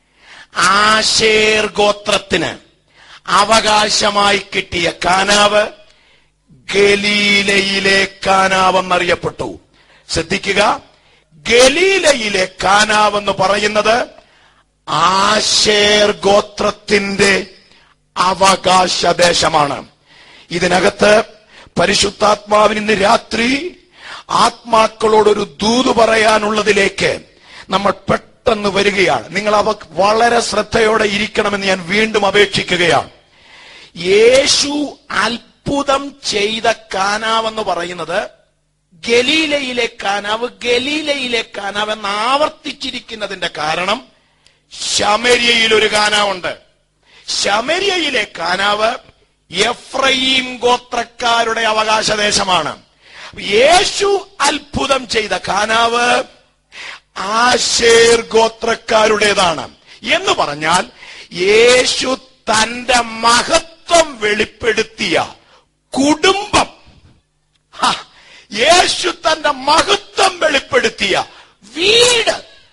ആശേർ ഗോത്രത്തിന് അവകാശമായി കിട്ടിയ കാനാവ് ഗലീലയിലെ കാനാവെന്നറിയപ്പെട്ടു ശ്രദ്ധിക്കുക ഗലീലയിലെ കാനാവെന്ന് പറയുന്നത് ആശേർ ഗോത്രത്തിന്റെ അവകാശദേശമാണ് ഇതിനകത്ത് പരിശുദ്ധാത്മാവിന് ഇന്ന് രാത്രി ആത്മാക്കളോടൊരു ദൂത് പറയാനുള്ളതിലേക്ക് നമ്മൾ പെട്ടെന്ന് വരികയാണ് നിങ്ങൾ അവ വളരെ ശ്രദ്ധയോടെ ഇരിക്കണമെന്ന് ഞാൻ വീണ്ടും അപേക്ഷിക്കുകയാണ് യേശു അത്ഭുതം ചെയ്ത കാനാവെന്ന് പറയുന്നത് ഗലീലയിലെ കാനാവ് ഗലീലയിലെ കാനാവ് എന്ന് ആവർത്തിച്ചിരിക്കുന്നതിന്റെ കാരണം ശമര്യയിൽ ഒരു കാനാവുണ്ട് ശമര്യയിലെ കാനാവ് എഫ്രയീം ഗോത്രക്കാരുടെ അവകാശദേശമാണ് യേശു അത്ഭുതം ചെയ്ത കാനാവ് ആശേർ ഗോത്രക്കാരുടേതാണ് എന്ന് പറഞ്ഞാൽ യേശു തന്റെ മഹത്വം വെളിപ്പെടുത്തിയ കുടുംബം ഹ, യേശു തന്റെ മഹത്വം വെളിപ്പെടുത്തിയ വീട്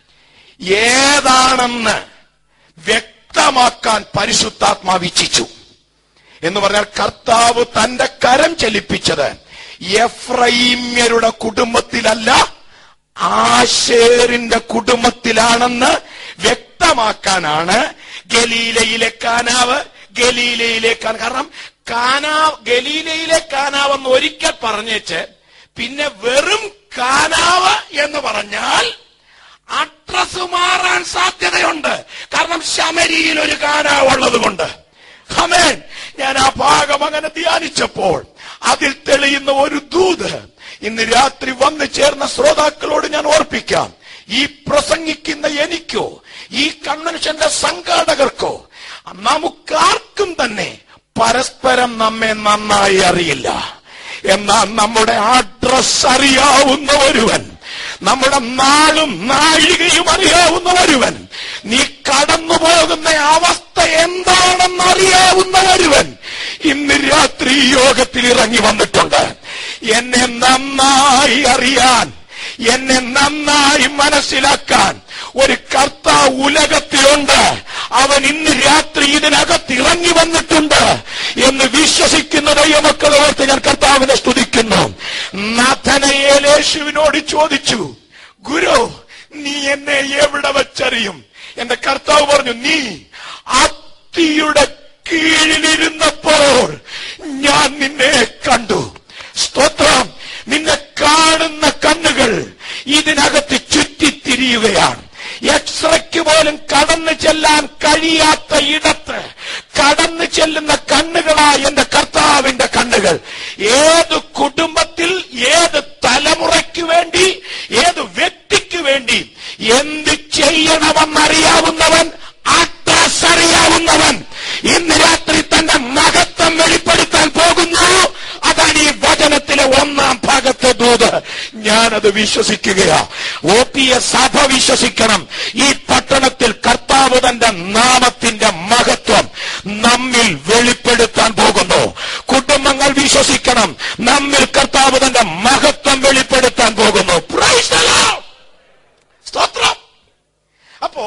ഏതാണെന്ന് വ്യക്തമാക്കാൻ പരിശുദ്ധാത്മാവ് ഇച്ഛിച്ചു എന്ന് പറഞ്ഞാൽ കർത്താവ് തന്റെ കരം ചലിപ്പിച്ചത് എഫ്രൈമ്യരുടെ കുടുംബത്തിലല്ല ആശേറിന്റെ കുടുംബത്തിലാണെന്ന് വ്യക്തമാക്കാനാണ് ഗലീലയിലെ കാനാവ് ഗലീലയിലെ കാന കാരണം കാനാവ് ഗലീലയിലെ കാനാവ് എന്ന് ഒരിക്കൽ പറഞ്ഞേച്ച് പിന്നെ വെറും കാനാവ് എന്ന് പറഞ്ഞാൽ അഡ്രസ് മാറാൻ സാധ്യതയുണ്ട് കാരണം ശമരിയിൽ ഒരു കാനാവ് ഉള്ളത് കൊണ്ട് ഹമേൻ ഞാൻ ആ ഭാഗം അങ്ങനെ ധ്യാനിച്ചപ്പോൾ അതിൽ തെളിയുന്ന ഒരു ദൂത് ഇന്ന് രാത്രി വന്നു ചേർന്ന ശ്രോതാക്കളോട് ഞാൻ ഓർപ്പിക്കാം ഈ പ്രസംഗിക്കുന്ന എനിക്കോ ഈ കൺവെൻഷന്റെ സംഘാടകർക്കോ നമുക്കാർക്കും തന്നെ പരസ്പരം നമ്മെ നന്നായി അറിയില്ല എന്നാൽ നമ്മുടെ അഡ്രസ് അറിയാവുന്ന ഒരുവൻ നമ്മുടെ നാളും നാഴികയും അറിയാവുന്ന ഒരുവൻ നീ കടന്നു പോകുന്ന അവസ്ഥ എന്താണെന്ന് അറിയാവുന്ന ഒരുവൻ ഇന്ന് രാത്രി ഈ യോഗത്തിൽ ഇറങ്ങി വന്നിട്ടുണ്ട് എന്നെ നന്നായി അറിയാൻ എന്നെ നന്നായി മനസ്സിലാക്കാൻ ഒരു കർത്താവ് ഉലകത്തിലുണ്ട് അവൻ ഇന്ന് രാത്രി ഇതിനകത്ത് ഇറങ്ങി വന്നിട്ടുണ്ട് എന്ന് വിശ്വസിക്കുന്ന ദൈവമക്കളെ ഓർത്ത് ഞാൻ കർത്താവിനെ സ്തുതിക്കുന്നു നാഥനയേലേശുവിനോട് ചോദിച്ചു ഗുരു നീ എന്നെ എവിടെ വെച്ചറിയും എന്റെ കർത്താവ് പറഞ്ഞു നീ അത്തിയുടെ കീഴിലിരുന്നപ്പോൾ ഞാൻ നിന്നെ കണ്ടു സ്തോത്രം നിന്നെ കാണുന്ന കണ്ണുകൾ ഇതിനകത്ത് ചുറ്റിത്തിരിയുകയാണ് എക്സ്റയ്ക്ക് പോലും കടന്നു ചെല്ലാൻ കഴിയാത്ത ഇടത്ത് കടന്നു ചെല്ലുന്ന കണ്ണുകളായ എന്റെ കർത്താവിന്റെ കണ്ണുകൾ ഏത് കുടുംബത്തിൽ ഏത് തലമുറയ്ക്ക് വേണ്ടി ഏത് വ്യക്തിക്ക് വേണ്ടി എന്ത് ചെയ്യണമെന്നറിയാവുന്നവൻ അഡ്രസ് അറിയാവുന്നവൻ ഇന്ന് രാത്രി തന്റെ മഹത്വം വെളിപ്പെടുത്താൻ പോകുന്നു അതാണ് ഈ വചനത്തിലെ ഒന്നാം ഭാഗത്തെ ദൂത് ഞാനത് വിശ്വസിക്കുകയാ ഒ പി എ സഭ വിശ്വസിക്കണം ഈ പട്ടണത്തിൽ കർത്താവ് തന്റെ നാമത്തിന്റെ മഹത്വം നമ്മിൽ വെളിപ്പെടുത്താൻ പോകുന്നു കുടുംബങ്ങൾ വിശ്വസിക്കണം നമ്മിൽ കർത്താവ് തന്റെ മഹത്വം വെളിപ്പെടുത്താൻ പോകുന്നു Praise the Lord. സ്തോത്രം അപ്പോൾ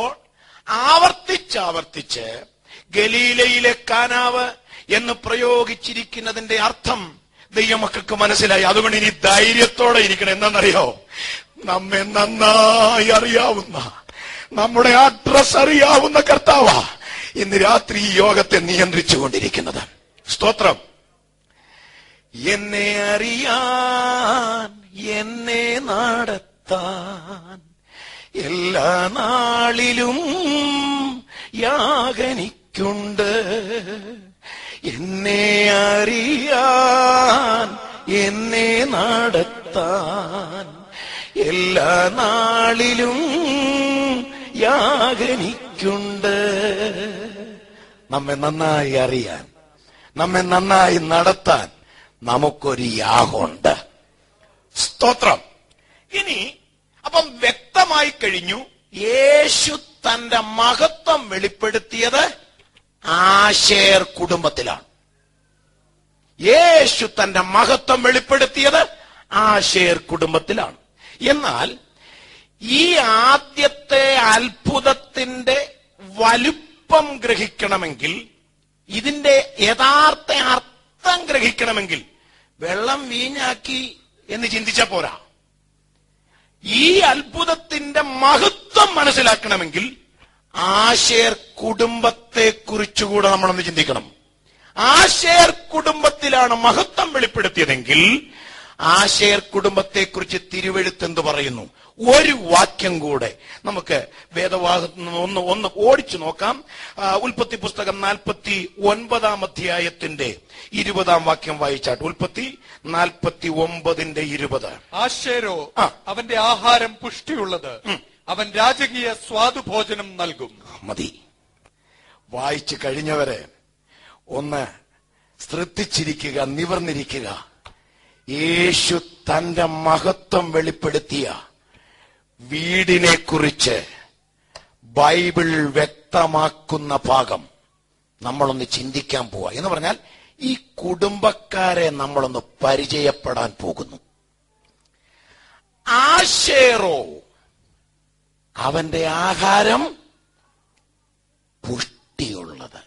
ആവർത്തിച്ചാവർത്തിച്ച് ഗലീലയിലെ കാനാവ് എന്ന് പ്രയോഗിച്ചിരിക്കുന്നതിന്റെ അർത്ഥം ദൈവമക്കൾക്ക് മനസ്സിലായി അതുകൊണ്ട് ഇനി ധൈര്യത്തോടെ ഇരിക്കണം എന്താണെന്നറിയോ നമ്മെ നന്നായി അറിയാവുന്ന നമ്മുടെ അഡ്രസ് അറിയാവുന്ന കർത്താവ ഇന്ന് രാത്രി ഈ യോഗത്തെ നിയന്ത്രിച്ചുകൊണ്ടിരിക്കുന്നത് സ്തോത്രം എന്നെ അറിയാൻ എന്നെ നടത്താൻ എല്ലാ നാളിലും യാഗനിക്കുണ്ട് എന്നെ അറിയാൻ എന്നെ നടത്താൻ എല്ലാ നാളിലും യാഗനിക്കുണ്ട് നമ്മെ നന്നായി അറിയാൻ നമ്മെ നന്നായി നടത്താൻ നമുക്കൊരു യാഗമുണ്ട് സ്തോത്രം ഇനി അപ്പം വ്യക്തമായി കഴിഞ്ഞു യേശു തന്റെ മഹത്വം വെളിപ്പെടുത്തിയത് ആശേർ കുടുംബത്തിലാണ് യേശു തന്റെ മഹത്വം വെളിപ്പെടുത്തിയത് ആശേർ കുടുംബത്തിലാണ് എന്നാൽ ഈ ആദ്യത്തെ അത്ഭുതത്തിന്റെ വലുപ്പം ഗ്രഹിക്കണമെങ്കിൽ ഇതിന്റെ യഥാർത്ഥ അർത്ഥം ഗ്രഹിക്കണമെങ്കിൽ വെള്ളം വീഞ്ഞാക്കി എന്ന് ചിന്തിച്ച പോരാ ഈ അത്ഭുതത്തിന്റെ മഹത്വം മനസ്സിലാക്കണമെങ്കിൽ ആശേർ കുടുംബത്തെ കുറിച്ചുകൂടെ നമ്മളൊന്ന് ചിന്തിക്കണം ആശേർ കുടുംബത്തിലാണ് മഹത്വം വെളിപ്പെടുത്തിയതെങ്കിൽ ആശേർ കുടുംബത്തെക്കുറിച്ച് തിരുവെഴുത്ത് എന്ത് പറയുന്നു ഒരു വാക്യം കൂടെ നമുക്ക് വേദവാദത്തിൽ നിന്ന് ഒന്ന് ഒന്ന് ഓടിച്ചു നോക്കാം ആ, ഉൽപ്പത്തി പുസ്തകം നാൽപ്പത്തി ഒൻപതാം അധ്യായത്തിന്റെ ഇരുപതാം വാക്യം വായിച്ചാട്ട് ഉൽപ്പത്തി നാൽപ്പത്തി ഒമ്പതിന്റെ ഇരുപത് ആശേരോ ആ. അവന്റെ ആഹാരം പുഷ്ടിയുള്ളത് അവൻ രാജകീയ സ്വാദുഭോജനം നൽകും മതി വായിച്ചു കഴിഞ്ഞവരെ ഒന്ന് ശ്രദ്ധിച്ചിരിക്കുക നിവർന്നിരിക്കുക യേശു തന്റെ മഹത്വം വെളിപ്പെടുത്തിയ വീടിനെ കുറിച്ച് ബൈബിൾ വ്യക്തമാക്കുന്ന ഭാഗം നമ്മളൊന്ന് ചിന്തിക്കാൻ പോവാ എന്ന് പറഞ്ഞാൽ ഈ കുടുംബക്കാരെ നമ്മളൊന്ന് പരിചയപ്പെടാൻ പോകുന്നു ആശേറോ അവന്റെ ആഹാരം പുഷ്ടിയുള്ളത്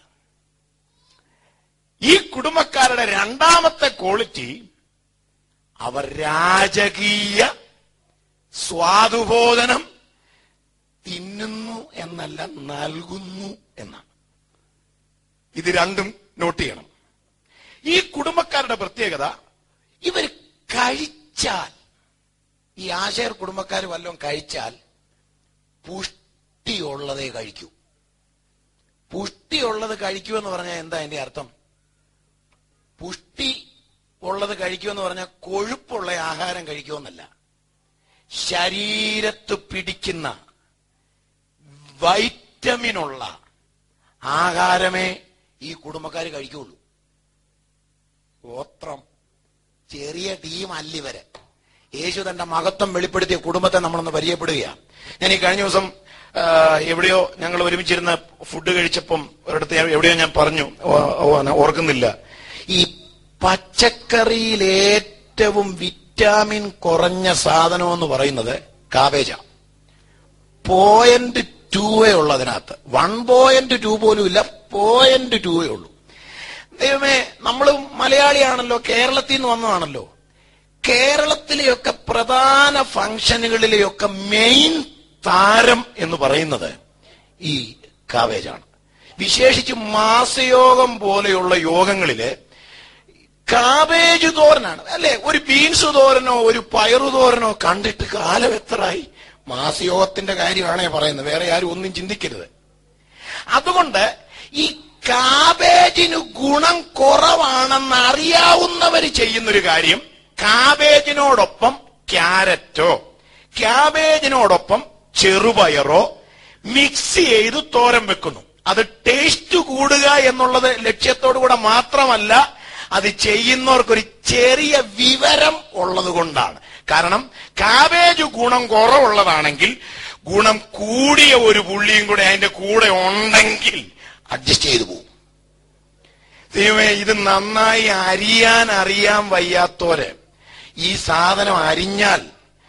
ഈ കുടുംബക്കാരുടെ രണ്ടാമത്തെ ക്വാളിറ്റി അവർ രാജകീയ സ്വാദുബോധനം തിന്നുന്നു എന്നല്ല നൽകുന്നു എന്നാണ് ഇത് രണ്ടും നോട്ട് ചെയ്യണം ഈ കുടുംബക്കാരുടെ പ്രത്യേകത ഇവർ കഴിച്ചാൽ ഈ ആശയർ കുടുംബക്കാർ വല്ലതും കഴിച്ചാൽ പുഷ്ടിയുള്ളതേ കഴിക്കൂ പുഷ്ടിയുള്ളത് കഴിക്കൂ എന്ന് പറഞ്ഞാൽ എന്താ അതിന്റെ അർത്ഥം പുഷ്ടി ഉള്ളത് കഴിക്കുമെന്ന് പറഞ്ഞാൽ കൊഴുപ്പുള്ള ആഹാരം കഴിക്കുമെന്നല്ല ശരീരത്ത് പിടിക്കുന്ന വൈറ്റമിനുള്ള ആഹാരമേ ഈ കുടുംബക്കാർ കഴിക്കുള്ളൂ ഗോത്രം ചെറിയ ടീം അല്ല ഇവര് യേശു തന്റെ മഹത്വം വെളിപ്പെടുത്തിയ കുടുംബത്തെ നമ്മളൊന്ന് പരിചയപ്പെടുകയാണ് ഞാൻ ഈ കഴിഞ്ഞ ദിവസം ആ, എവിടെയോ ഞങ്ങൾ ഒരുമിച്ചിരുന്ന് ഫുഡ് കഴിച്ചപ്പം ഒരിടത്ത് ഞാൻ- എവിടെയോ ഞാൻ പറഞ്ഞു ഓ- ഓ- ഓർക്കുന്നില്ല ഈ പച്ചക്കറിയിൽ ഏറ്റവും വിറ്റാമിൻ കുറഞ്ഞ സാധനം എന്ന് പറയുന്നത് കാബേജ പോയിന്റ് ടൂവേ ഉള്ളതിനകത്ത് വൺ പോയിന്റ് ടു പോലും ഇല്ല പോയിന്റ് ടൂവേ ഉള്ളൂ ദൈവമേ നമ്മൾ മലയാളിയാണല്ലോ കേരളത്തിൽ നിന്ന് വന്നതാണല്ലോ കേരളത്തിലെയൊക്കെ പ്രധാന ഫംഗ്ഷനുകളിലെയൊക്കെ മെയിൻ താരം എന്ന് പറയുന്നത് ഈ കാവേജാണ് വിശേഷിച്ച് മാസയോഗം പോലെയുള്ള യോഗങ്ങളില് കാബേജ് തോരനാണ് അല്ലെ ഒരു ബീൻസ് തോരനോ ഒരു പയറു തോരനോ കണ്ടിട്ട് കാലം എത്രയായി മാസയോഗത്തിന്റെ കാര്യമാണേ പറയുന്നത് വേറെ ആരും ഒന്നും ചിന്തിക്കരുത് അതുകൊണ്ട് ഈ കാബേജിന് ഗുണം കുറവാണെന്ന് അറിയാവുന്നവർ ചെയ്യുന്നൊരു കാര്യം കാബേജിനോടൊപ്പം ക്യാരറ്റോ ക്യാബേജിനോടൊപ്പം ചെറുപയറോ മിക്സ് ചെയ്ത് തോരൻ വെക്കുന്നു അത് ടേസ്റ്റ് കൂടുക എന്നുള്ളത് ലക്ഷ്യത്തോടു കൂടെ മാത്രമല്ല അത് ചെയ്യുന്നവർക്കൊരു ചെറിയ വിവരം ഉള്ളത് കൊണ്ടാണ് കാരണം കാബേജ് ഗുണം കുറവുള്ളതാണെങ്കിൽ ഗുണം കൂടിയ ഒരു പുള്ളിയും കൂടെ അതിന്റെ കൂടെ ഉണ്ടെങ്കിൽ അഡ്ജസ്റ്റ് ചെയ്തു പോകും ദൈവമേ ഇത് നന്നായി അരിയാൻ അറിയാൻ വയ്യാത്തോര് ഈ സാധനം അരിഞ്ഞാൽ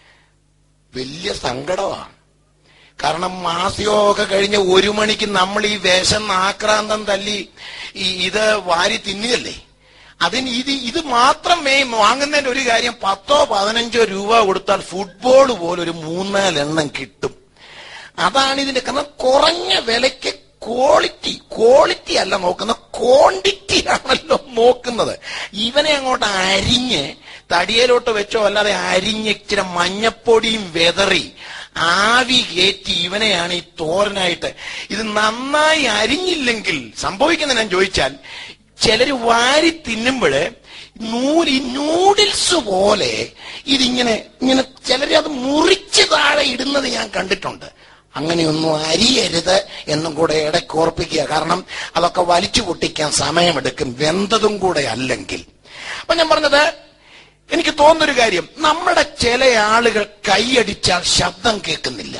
വലിയ സങ്കടമാണ് കാരണം മാസ്യമൊക്കെ കഴിഞ്ഞ് ഒരു മണിക്ക് നമ്മൾ ഈ വേഷം ആക്രാന്തം തല്ലി ഈ ഇത് വാരി തിന്നുകല്ലേ അതിന് ഇത് ഇത് മാത്രം മേ വാങ്ങുന്നതിന്റെ ഒരു കാര്യം പത്തോ പതിനഞ്ചോ രൂപ കൊടുത്താൽ ഫുട്ബോൾ പോലൊരു മൂന്നാലെണ്ണം കിട്ടും അതാണ് ഇതിന്റെ കാരണം കുറഞ്ഞ വിലയ്ക്ക് ക്വാളിറ്റി ക്വാളിറ്റി അല്ല നോക്കുന്ന ക്വാണ്ടിറ്റി ആണല്ലോ നോക്കുന്നത് ഇവനെ അങ്ങോട്ട് അരിഞ്ഞ് തടിയലോട്ട് വെച്ചോ അല്ലാതെ അരിഞ്ഞ് ഇച്ചിരി മഞ്ഞപ്പൊടിയും വെതറി ആവി കയറ്റി ഇവനെയാണ് ഈ തോരനായിട്ട് ഇത് നന്നായി അരിഞ്ഞില്ലെങ്കിൽ സംഭവിക്കുന്ന ഞാൻ ചോദിച്ചാൽ ചിലര് വാരി തിന്നുമ്പോഴ് നൂല് നൂഡിൽസ് പോലെ ഇതിങ്ങനെ ഇങ്ങനെ ചിലര് അത് മുറിച്ച് താഴെ ഇടുന്നത് ഞാൻ കണ്ടിട്ടുണ്ട് അങ്ങനെയൊന്നും അരിയരുത് എന്നും കൂടെ ഇടയ്ക്ക് ഓർപ്പിക്കുക കാരണം അതൊക്കെ വലിച്ചു പൊട്ടിക്കാൻ സമയമെടുക്കും വെന്തതും കൂടെ അല്ലെങ്കിൽ അപ്പൊ ഞാൻ പറഞ്ഞത് എനിക്ക് തോന്നുന്നൊരു കാര്യം നമ്മുടെ ചില ആളുകൾ കൈയടിച്ചാൽ ശബ്ദം കേൾക്കുന്നില്ല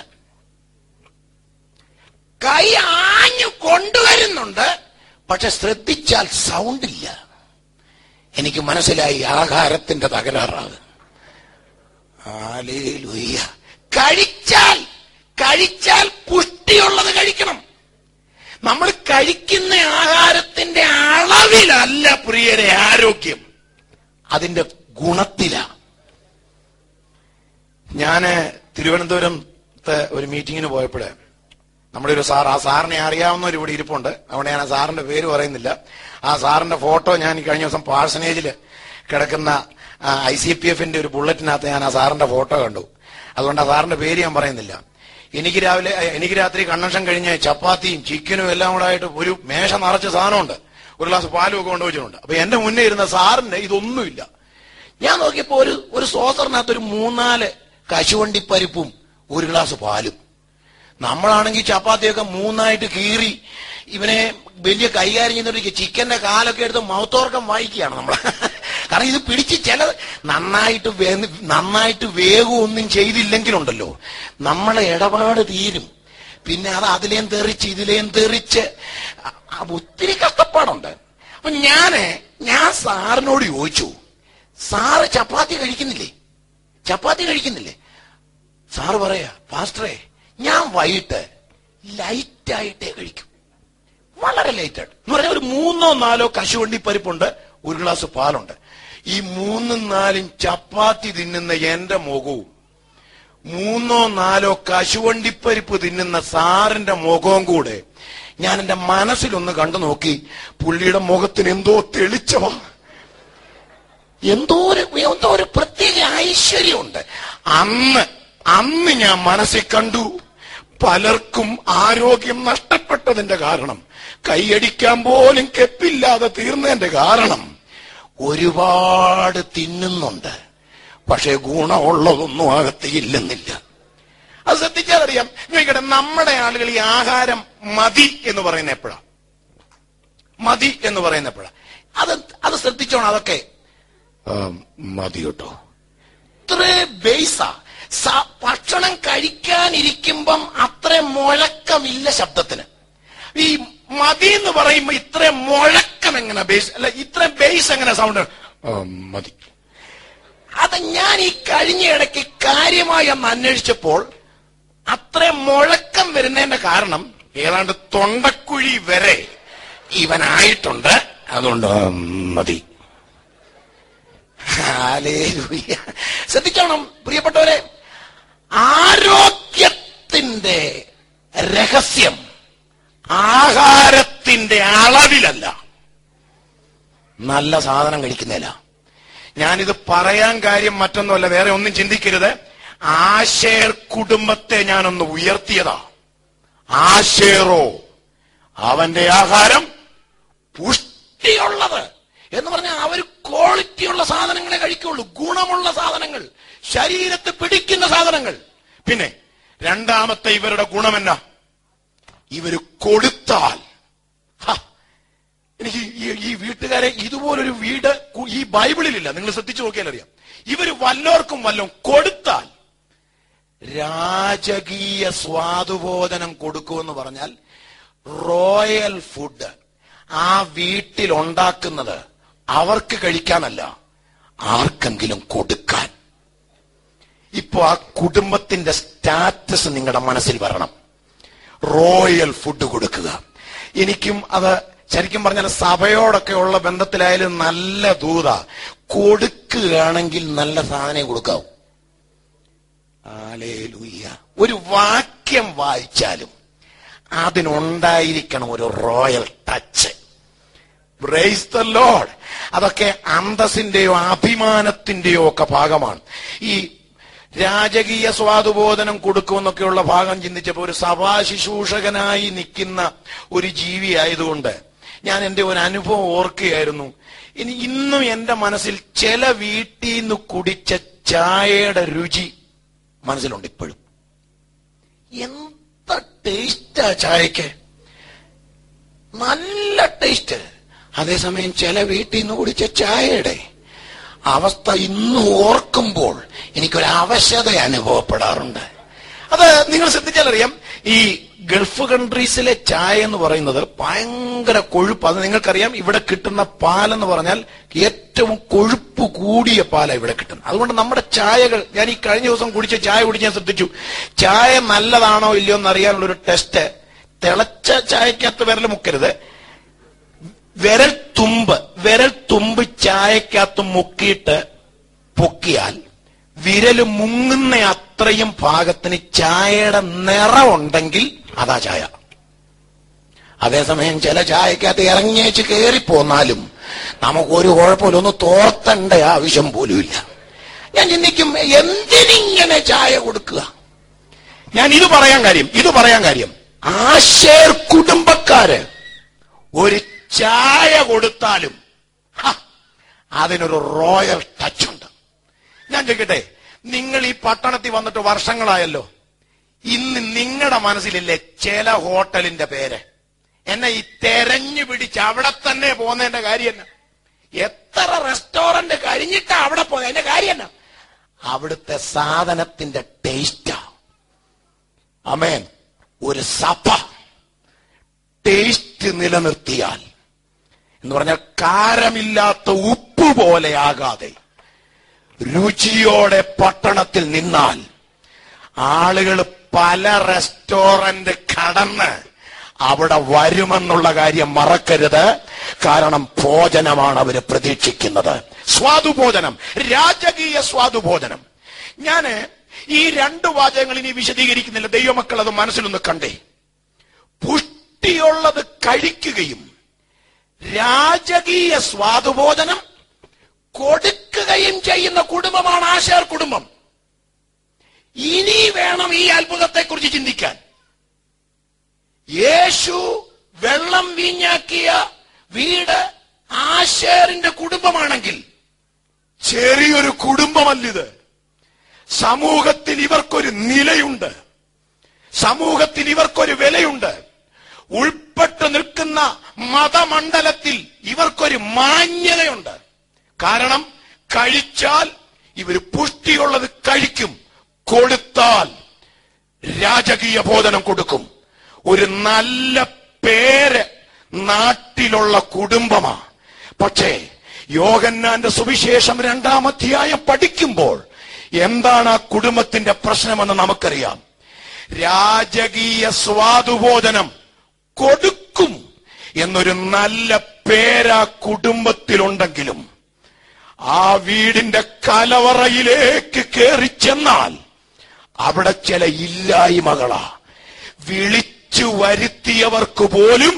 കൈ ആഞ്ഞു കൊണ്ടുവരുന്നുണ്ട് പക്ഷെ ശ്രദ്ധിച്ചാൽ സൗണ്ട് ഇല്ല എനിക്ക് മനസ്സിലായി ആഹാരത്തിന്റെ തകരാറാണ് ഹല്ലേലൂയ. കഴിച്ചാൽ കഴിച്ചാൽ പുഷ്ടിയുള്ളത് കഴിക്കണം നമ്മൾ കഴിക്കുന്ന ആഹാരത്തിന്റെ അളവിലല്ല പ്രിയരെ ആരോഗ്യം അതിന്റെ ഗുണത്തിലാ ഞാന് തിരുവനന്തപുരത്ത് ഒരു മീറ്റിങ്ങിന് പോയപ്പോഴേ നമ്മുടെ ഒരു സാർ ആ സാറിനെ അറിയാവുന്നവർ ഇവിടെ ഇരിപ്പുണ്ട് അവിടെ ഞാൻ ആ സാറിന്റെ പേര് പറയുന്നില്ല ആ സാറിന്റെ ഫോട്ടോ ഞാൻ ഈ കഴിഞ്ഞ ദിവസം പാഴ്സനേജിൽ കിടക്കുന്ന ഐ സി പി എഫിന്റെ ഒരു ബുള്ളറ്റിനകത്ത് ഞാൻ ആ സാറിന്റെ ഫോട്ടോ കണ്ടു അതുകൊണ്ട് ആ സാറിന്റെ പേര് ഞാൻ പറയുന്നില്ല എനിക്ക് രാവിലെ ഏ, എനിക്ക് രാത്രി കൺവെൻഷൻ കഴിഞ്ഞ് ചപ്പാത്തിയും ചിക്കനും എല്ലാം കൂടെ ആയിട്ട് ഒരു മേശ നിറച്ച സാധനമുണ്ട് ഒരു ഗ്ലാസ് പാലും ഒക്കെ കൊണ്ടുവച്ചിട്ടുണ്ട് അപ്പൊ എന്റെ മുന്നേ ഇരുന്ന സാറിന് ഇതൊന്നുമില്ല ഞാൻ നോക്കിയപ്പോ ഒരു ഒരു സോസറിനകത്ത് ഒരു മൂന്നാല് കശുവണ്ടിപ്പരിപ്പും ഒരു ഗ്ലാസ് പാലും നമ്മളാണെങ്കിൽ ചപ്പാത്തിയൊക്കെ മൂന്നായിട്ട് കീറി ഇവനെ വലിയ കൈകാര്യം ചെയ്യുന്ന ചിക്കന്റെ കാലൊക്കെ എടുത്ത് മൗത്തോർക്കം വായിക്കുകയാണ് നമ്മൾ കാരണം ഇത് പിടിച്ച് ചില നന്നായിട്ട് വേ- നന്നായിട്ട് വേഗമൊന്നും ചെയ്തില്ലെങ്കിലുണ്ടല്ലോ നമ്മളെ ഇടപാട് തീരും പിന്നെ അത് അതിലേം തെറിച്ച് ഇതിലേം തെറിച്ച് അ- അ- ഒത്തിരി കഷ്ടപ്പാടുണ്ട് അപ്പൊ ഞാന് ഞാൻ സാറിനോട് ചോദിച്ചു സാറ് ചപ്പാത്തി കഴിക്കുന്നില്ലേ ചപ്പാത്തി കഴിക്കുന്നില്ലേ സാറ് പറയാ പാസ്റ്ററെ ഞാൻ വൈകിട്ട് ലൈറ്റായിട്ടേ കഴിക്കും വളരെ ലൈറ്റായിട്ട് എന്ന് പറഞ്ഞാൽ ഒരു മൂന്നോ നാലോ കശുവണ്ടി പരിപ്പുണ്ട് ഒരു ഗ്ലാസ് പാലുണ്ട് ഈ മൂന്നും നാലും ചപ്പാത്തി തിന്നുന്ന എന്റെ മുഖവും മൂന്നോ നാലോ കശുവണ്ടിപ്പരിപ്പ് തിന്നുന്ന സാറിന്റെ മുഖവും കൂടെ ഞാൻ എന്റെ മനസ്സിലൊന്ന് കണ്ടു നോക്കി പുള്ളിയുടെ മുഖത്തിന് എന്തോ തെളിച്ചവാ എന്തോ ഒരു എന്തോ ഒരു പ്രത്യേക ഐശ്വര്യമുണ്ട് അന്ന് അന്ന് ഞാൻ മനസ്സിൽ കണ്ടു പലർക്കും ആരോഗ്യം നഷ്ടപ്പെട്ടതിന്റെ കാരണം കൈയടിക്കാൻ പോലും കെപ്പില്ലാതെ തീർന്നതിന്റെ കാരണം ഒരുപാട് തിന്നുന്നുണ്ട് പക്ഷെ ഗുണമുള്ളതൊന്നും അകത്ത് ഇല്ലെന്നില്ല അത് ശ്രദ്ധിച്ചാൽ അറിയാം നോക്കട്ടെ നമ്മുടെ ആളുകൾ ഈ ആഹാരം മതി എന്ന് പറയുന്ന എപ്പോഴാ മതി എന്ന് പറയുന്ന എപ്പോഴാ അത് അത് ശ്രദ്ധിച്ചോണം അതൊക്കെ ആ, മതി കേട്ടോ ഇത്ര ബേസ ഭക്ഷണം കഴിക്കാനിരിക്കുമ്പം അത്ര മുഴക്കമില്ല ശബ്ദത്തിന് ഈ മതി എന്ന് പറയുമ്പോ ഇത്ര മുഴക്കം എങ്ങനെ ബേസ് അല്ല ഇത്ര ബേസ് എങ്ങനെ സൗണ്ട് മതി അത് ഞാൻ ഈ കഴിഞ്ഞ ഇടയ്ക്ക് കാര്യമായി ഒന്ന് അന്വേഷിച്ചപ്പോൾ അത്ര മുഴക്കം വരുന്നതിന്റെ കാരണം ഏതാണ്ട് തൊണ്ടക്കുഴി വരെ ഇവനായിട്ടുണ്ട് അതുകൊണ്ട് മതി ഹാലേലൂയ. ശ്രദ്ധിച്ചോണം പ്രിയപ്പെട്ടവരെ ആരോഗ്യത്തിന്റെ രഹസ്യം ആഹാരത്തിന്റെ അളവിലല്ല നല്ല സാധനം കഴിക്കുന്നില്ല ഞാനിത് പറയാൻ കാര്യം മറ്റൊന്നുമല്ല വേറെ ഒന്നും ചിന്തിക്കരുത് ആശേർ കുടുംബത്തെ ഞാനൊന്ന് ഉയർത്തിയതാ ആശേറോ അവന്റെ ആഹാരം പുഷ്ടിയുള്ളത് എന്ന് പറഞ്ഞാൽ അവർ ക്വാളിറ്റിയുള്ള സാധനങ്ങളെ കഴിക്കുള്ളൂ ഗുണമുള്ള സാധനങ്ങൾ ശരീരത്തെ പിടിക്കുന്ന സാധനങ്ങൾ പിന്നെ രണ്ടാമത്തെ ഇവരുടെ ഗുണമെന്നാ ഇവര് കൊടുത്താൽ ഹ, എനിക്ക് ഈ- ഈ വീട്ടുകാരെ ഇതുപോലൊരു വീട് കു- ഈ ബൈബിളിലില്ല നിങ്ങൾ ശ്രദ്ധിച്ചു നോക്കിയാൽ അറിയാം ഇവര് വല്ലോർക്കും വല്ലതും കൊടുത്താൽ രാജകീയ സ്വാദുബോധനം കൊടുക്കുമെന്ന് പറഞ്ഞാൽ റോയൽ ഫുഡ് ആ വീട്ടിൽ ഉണ്ടാക്കുന്നത് അവർക്ക് കഴിക്കാനല്ല ആർക്കെങ്കിലും കൊടുക്കാൻ ഇപ്പോ ആ കുടുംബത്തിന്റെ സ്റ്റാറ്റസ് നിങ്ങളുടെ മനസ്സിൽ വരണം റോയൽ ഫുഡ് കൊടുക്കുക എനിക്കും അത് ശരിക്കും പറഞ്ഞാൽ സഭയോടൊക്കെ ഉള്ള ബന്ധത്തിലായാലും നല്ല ദൂത കൊടുക്കുകയാണെങ്കിൽ നല്ല സാധനം കൊടുക്കാവൂ ആലേലൂയ്യ ഒരു വാക്യം വായിച്ചാലും അതിനുണ്ടായിരിക്കണം ഒരു royal touch praise the Lord അതൊക്കെ അന്തസ്സിന്റെയോ അഭിമാനത്തിന്റെയോ ഒക്കെ ഭാഗമാണ് ഈ രാജകീയ സ്വാദുബോധനം കൊടുക്കുമെന്നൊക്കെയുള്ള ഭാഗം ചിന്തിച്ചപ്പോൾ ഒരു സഭാ ശുശ്രൂഷകനായി നിൽക്കുന്ന ഒരു ജീവി ആയതുകൊണ്ട് ഞാൻ എന്റെ ഒരു അനുഭവം ഓർക്കുകയായിരുന്നു ഇനി ഇന്നും എന്റെ മനസ്സിൽ ചില വീട്ടിൽ നിന്ന് കുടിച്ച ചായയുടെ രുചി മനസ്സിലുണ്ട് ഇപ്പോഴും എന്താ ടേസ്റ്റാ ചായക്ക് നല്ല ടേസ്റ്റ് അതേസമയം ചില വീട്ടിൽ നിന്ന് കുടിച്ച ചായയുടെ അവസ്ഥ ഇന്ന് ഓർക്കുമ്പോൾ എനിക്കൊരു അവശത അനുഭവപ്പെടാറുണ്ട് അത് നിങ്ങൾ ശ്രദ്ധിച്ചാലറിയാം ഈ ഗൾഫ് കൺട്രീസിലെ ചായ എന്ന് പറയുന്നത് ഭയങ്കര കൊഴുപ്പ് അത് നിങ്ങൾക്കറിയാം ഇവിടെ കിട്ടുന്ന പാലെന്ന് പറഞ്ഞാൽ ഏറ്റവും കൊഴുപ്പ് കൂടിയ പാലാണ് ഇവിടെ കിട്ടുന്നത് അതുകൊണ്ട് നമ്മുടെ ചായകൾ ഞാൻ ഈ കഴിഞ്ഞ ദിവസം കുടിച്ച ചായ കുടിച്ച് ഞാൻ ശ്രദ്ധിച്ചു ചായ നല്ലതാണോ ഇല്ലയോ എന്ന് അറിയാനുള്ള ഒരു ടെസ്റ്റ് തിളച്ച ചായക്കകത്ത് വിരൽ മുക്കരുത് വിരൽ തുമ്പ് വിരൽ തുമ്പ് ചായക്കകത്ത് മുക്കിയിട്ട് പൊക്കിയാൽ വിരല് മുങ്ങുന്ന അത്രയും ഭാഗത്തിന് ചായയുടെ നിറമുണ്ടെങ്കിൽ അതാ ചായ അതേസമയം ചില ചായക്കകത്ത് ഇറങ്ങിയേച്ച് കയറിപ്പോന്നാലും നമുക്കൊരു കുഴപ്പമില്ല ഒന്ന് തോർത്തേണ്ട ആവശ്യം പോലുമില്ല ഞാൻ ചിന്തിക്കും എന്തിനിങ്ങനെ ചായ കൊടുക്കുക ഞാൻ ഇത് പറയാൻ കാര്യം ഇത് പറയാൻ കാര്യം ആശേർ കുടുംബക്കാര് ഒരു ചായ കൊടുത്താലും ഹ, അതിനൊരു റോയൽ ടച്ച് ഉണ്ട് ഞാൻ ചോദിക്കട്ടെ നിങ്ങൾ ഈ പട്ടണത്തിൽ വന്നിട്ട് വർഷങ്ങളായല്ലോ ഇന്ന് നിങ്ങളുടെ മനസ്സിലില്ലേ ചില ഹോട്ടലിന്റെ പേര് എന്നെ ഈ തെരഞ്ഞു പിടിച്ച് അവിടെ തന്നെ പോകുന്നതിന്റെ കാര്യം എന്നാ എത്ര റെസ്റ്റോറന്റ് കഴിഞ്ഞിട്ടാ അവിടെ പോകുന്നത് അതിന്റെ കാര്യം എന്നാ അവിടുത്തെ സാധനത്തിന്റെ ടേസ്റ്റാ അമേൻ ഒരു സഭ ടേസ്റ്റ് നിലനിർത്തിയാൽ എന്ന് പറഞ്ഞാൽ കാരമില്ലാത്ത ഉപ്പ് പോലെയാകാതെ രുചിയോടെ പട്ടണത്തിൽ നിന്നാൽ ആളുകൾ പല റെസ്റ്റോറന്റ് കടന്ന് അവിടെ വരുമെന്നുള്ള കാര്യം മറക്കരുത് കാരണം ഭോജനമാണ് അവർ പ്രതീക്ഷിക്കുന്നത് സ്വാദുഭോജനം രാജകീയ സ്വാദുഭോജനം ഞാന് ഈ രണ്ട് വാചകങ്ങൾ ഇനി വിശദീകരിക്കുന്നില്ല ദൈവമക്കൾ അത് മനസ്സിലൊന്ന് കണ്ടേ പുഷ്ടിയുള്ളത് കഴിക്കുകയും രാജകീയ സ്വാദുഭോജനം കൊടുക്കുകയും ചെയ്യുന്ന കുടുംബമാണ് ആശാർ കുടുംബം ഇനി വേണം ഈ അത്ഭുതത്തെക്കുറിച്ച് ചിന്തിക്കാൻ യേശു വെള്ളം വീഞ്ഞാക്കിയ വീട് ആശേറിന്റെ കുടുംബമാണെങ്കിൽ ചെറിയൊരു കുടുംബമല്ലിത് സമൂഹത്തിൽ ഇവർക്കൊരു നിലയുണ്ട് സമൂഹത്തിൽ ഇവർക്കൊരു വിലയുണ്ട് ഉൾപ്പെട്ടു നിൽക്കുന്ന മതമണ്ഡലത്തിൽ ഇവർക്കൊരു മാന്യതയുണ്ട് കാരണം കഴിച്ചാൽ ഇവർ പുഷ്ടിയുള്ളത് കഴിക്കും കൊടുത്താൽ രാജകീയ ബോധനം കൊടുക്കും ഒരു നല്ല പേര് നാട്ടിലുള്ള കുടുംബമാ പക്ഷേ യോഗന്നാന്റെ സുവിശേഷം രണ്ടാം അധ്യായം പഠിക്കുമ്പോൾ എന്താണ് ആ കുടുംബത്തിന്റെ പ്രശ്നമെന്ന് നമുക്കറിയാം രാജകീയ സ്വാദുബോധനം കൊടുക്കും എന്നൊരു നല്ല പേരാ കുടുംബത്തിലുണ്ടെങ്കിലും ആ വീടിന്റെ കലവറയിലേക്ക് കയറി ചെന്നാൽ അവിടെ ചില ഇല്ലായ്മകളാ വിളിച്ചു വരുത്തിയവർക്ക് പോലും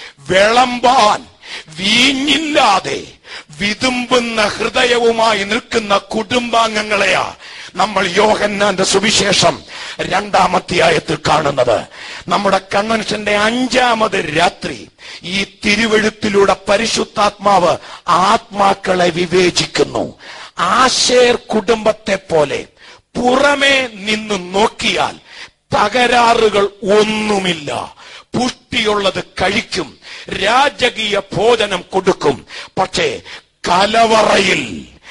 വിളമ്പാൻ വീഞ്ഞില്ലാതെ വിതുമ്പുന്ന ഹൃദയവുമായി നിൽക്കുന്ന കുടുംബാംഗങ്ങളെയാ നമ്മൾ യോഹന്നാന്റെ സുവിശേഷം രണ്ടാം അധ്യായത്തിൽ കാണുന്നത് നമ്മുടെ കൺവെൻഷന്റെ അഞ്ചാമത് രാത്രി ഈ തിരുവഴുത്തിലൂടെ പരിശുദ്ധാത്മാവ് ആത്മാക്കളെ വിവേചിക്കുന്നു ആശേർ കുടുംബത്തെ പോലെ പുറമേ നിന്ന് നോക്കിയാൽ തകരാറുകൾ ഒന്നുമില്ല പുഷ്ടിയുള്ളത് കഴിക്കും രാജകീയ ഭോജനം കൊടുക്കും പക്ഷേ കലവറയിൽ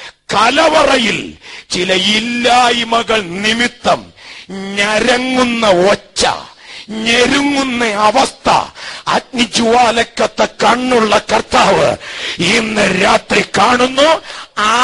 കലവറയിൽ ചില ഇല്ലായ്മകൾ നിമിത്തം ഞരങ്ങുന്ന ഒച്ച ഞെരുങ്ങുന്ന അവസ്ഥ അഗ്നിജ്വാലക്കത്ത കണ്ണുള്ള കർത്താവ് ഇന്ന് രാത്രി കാണുന്നു ആ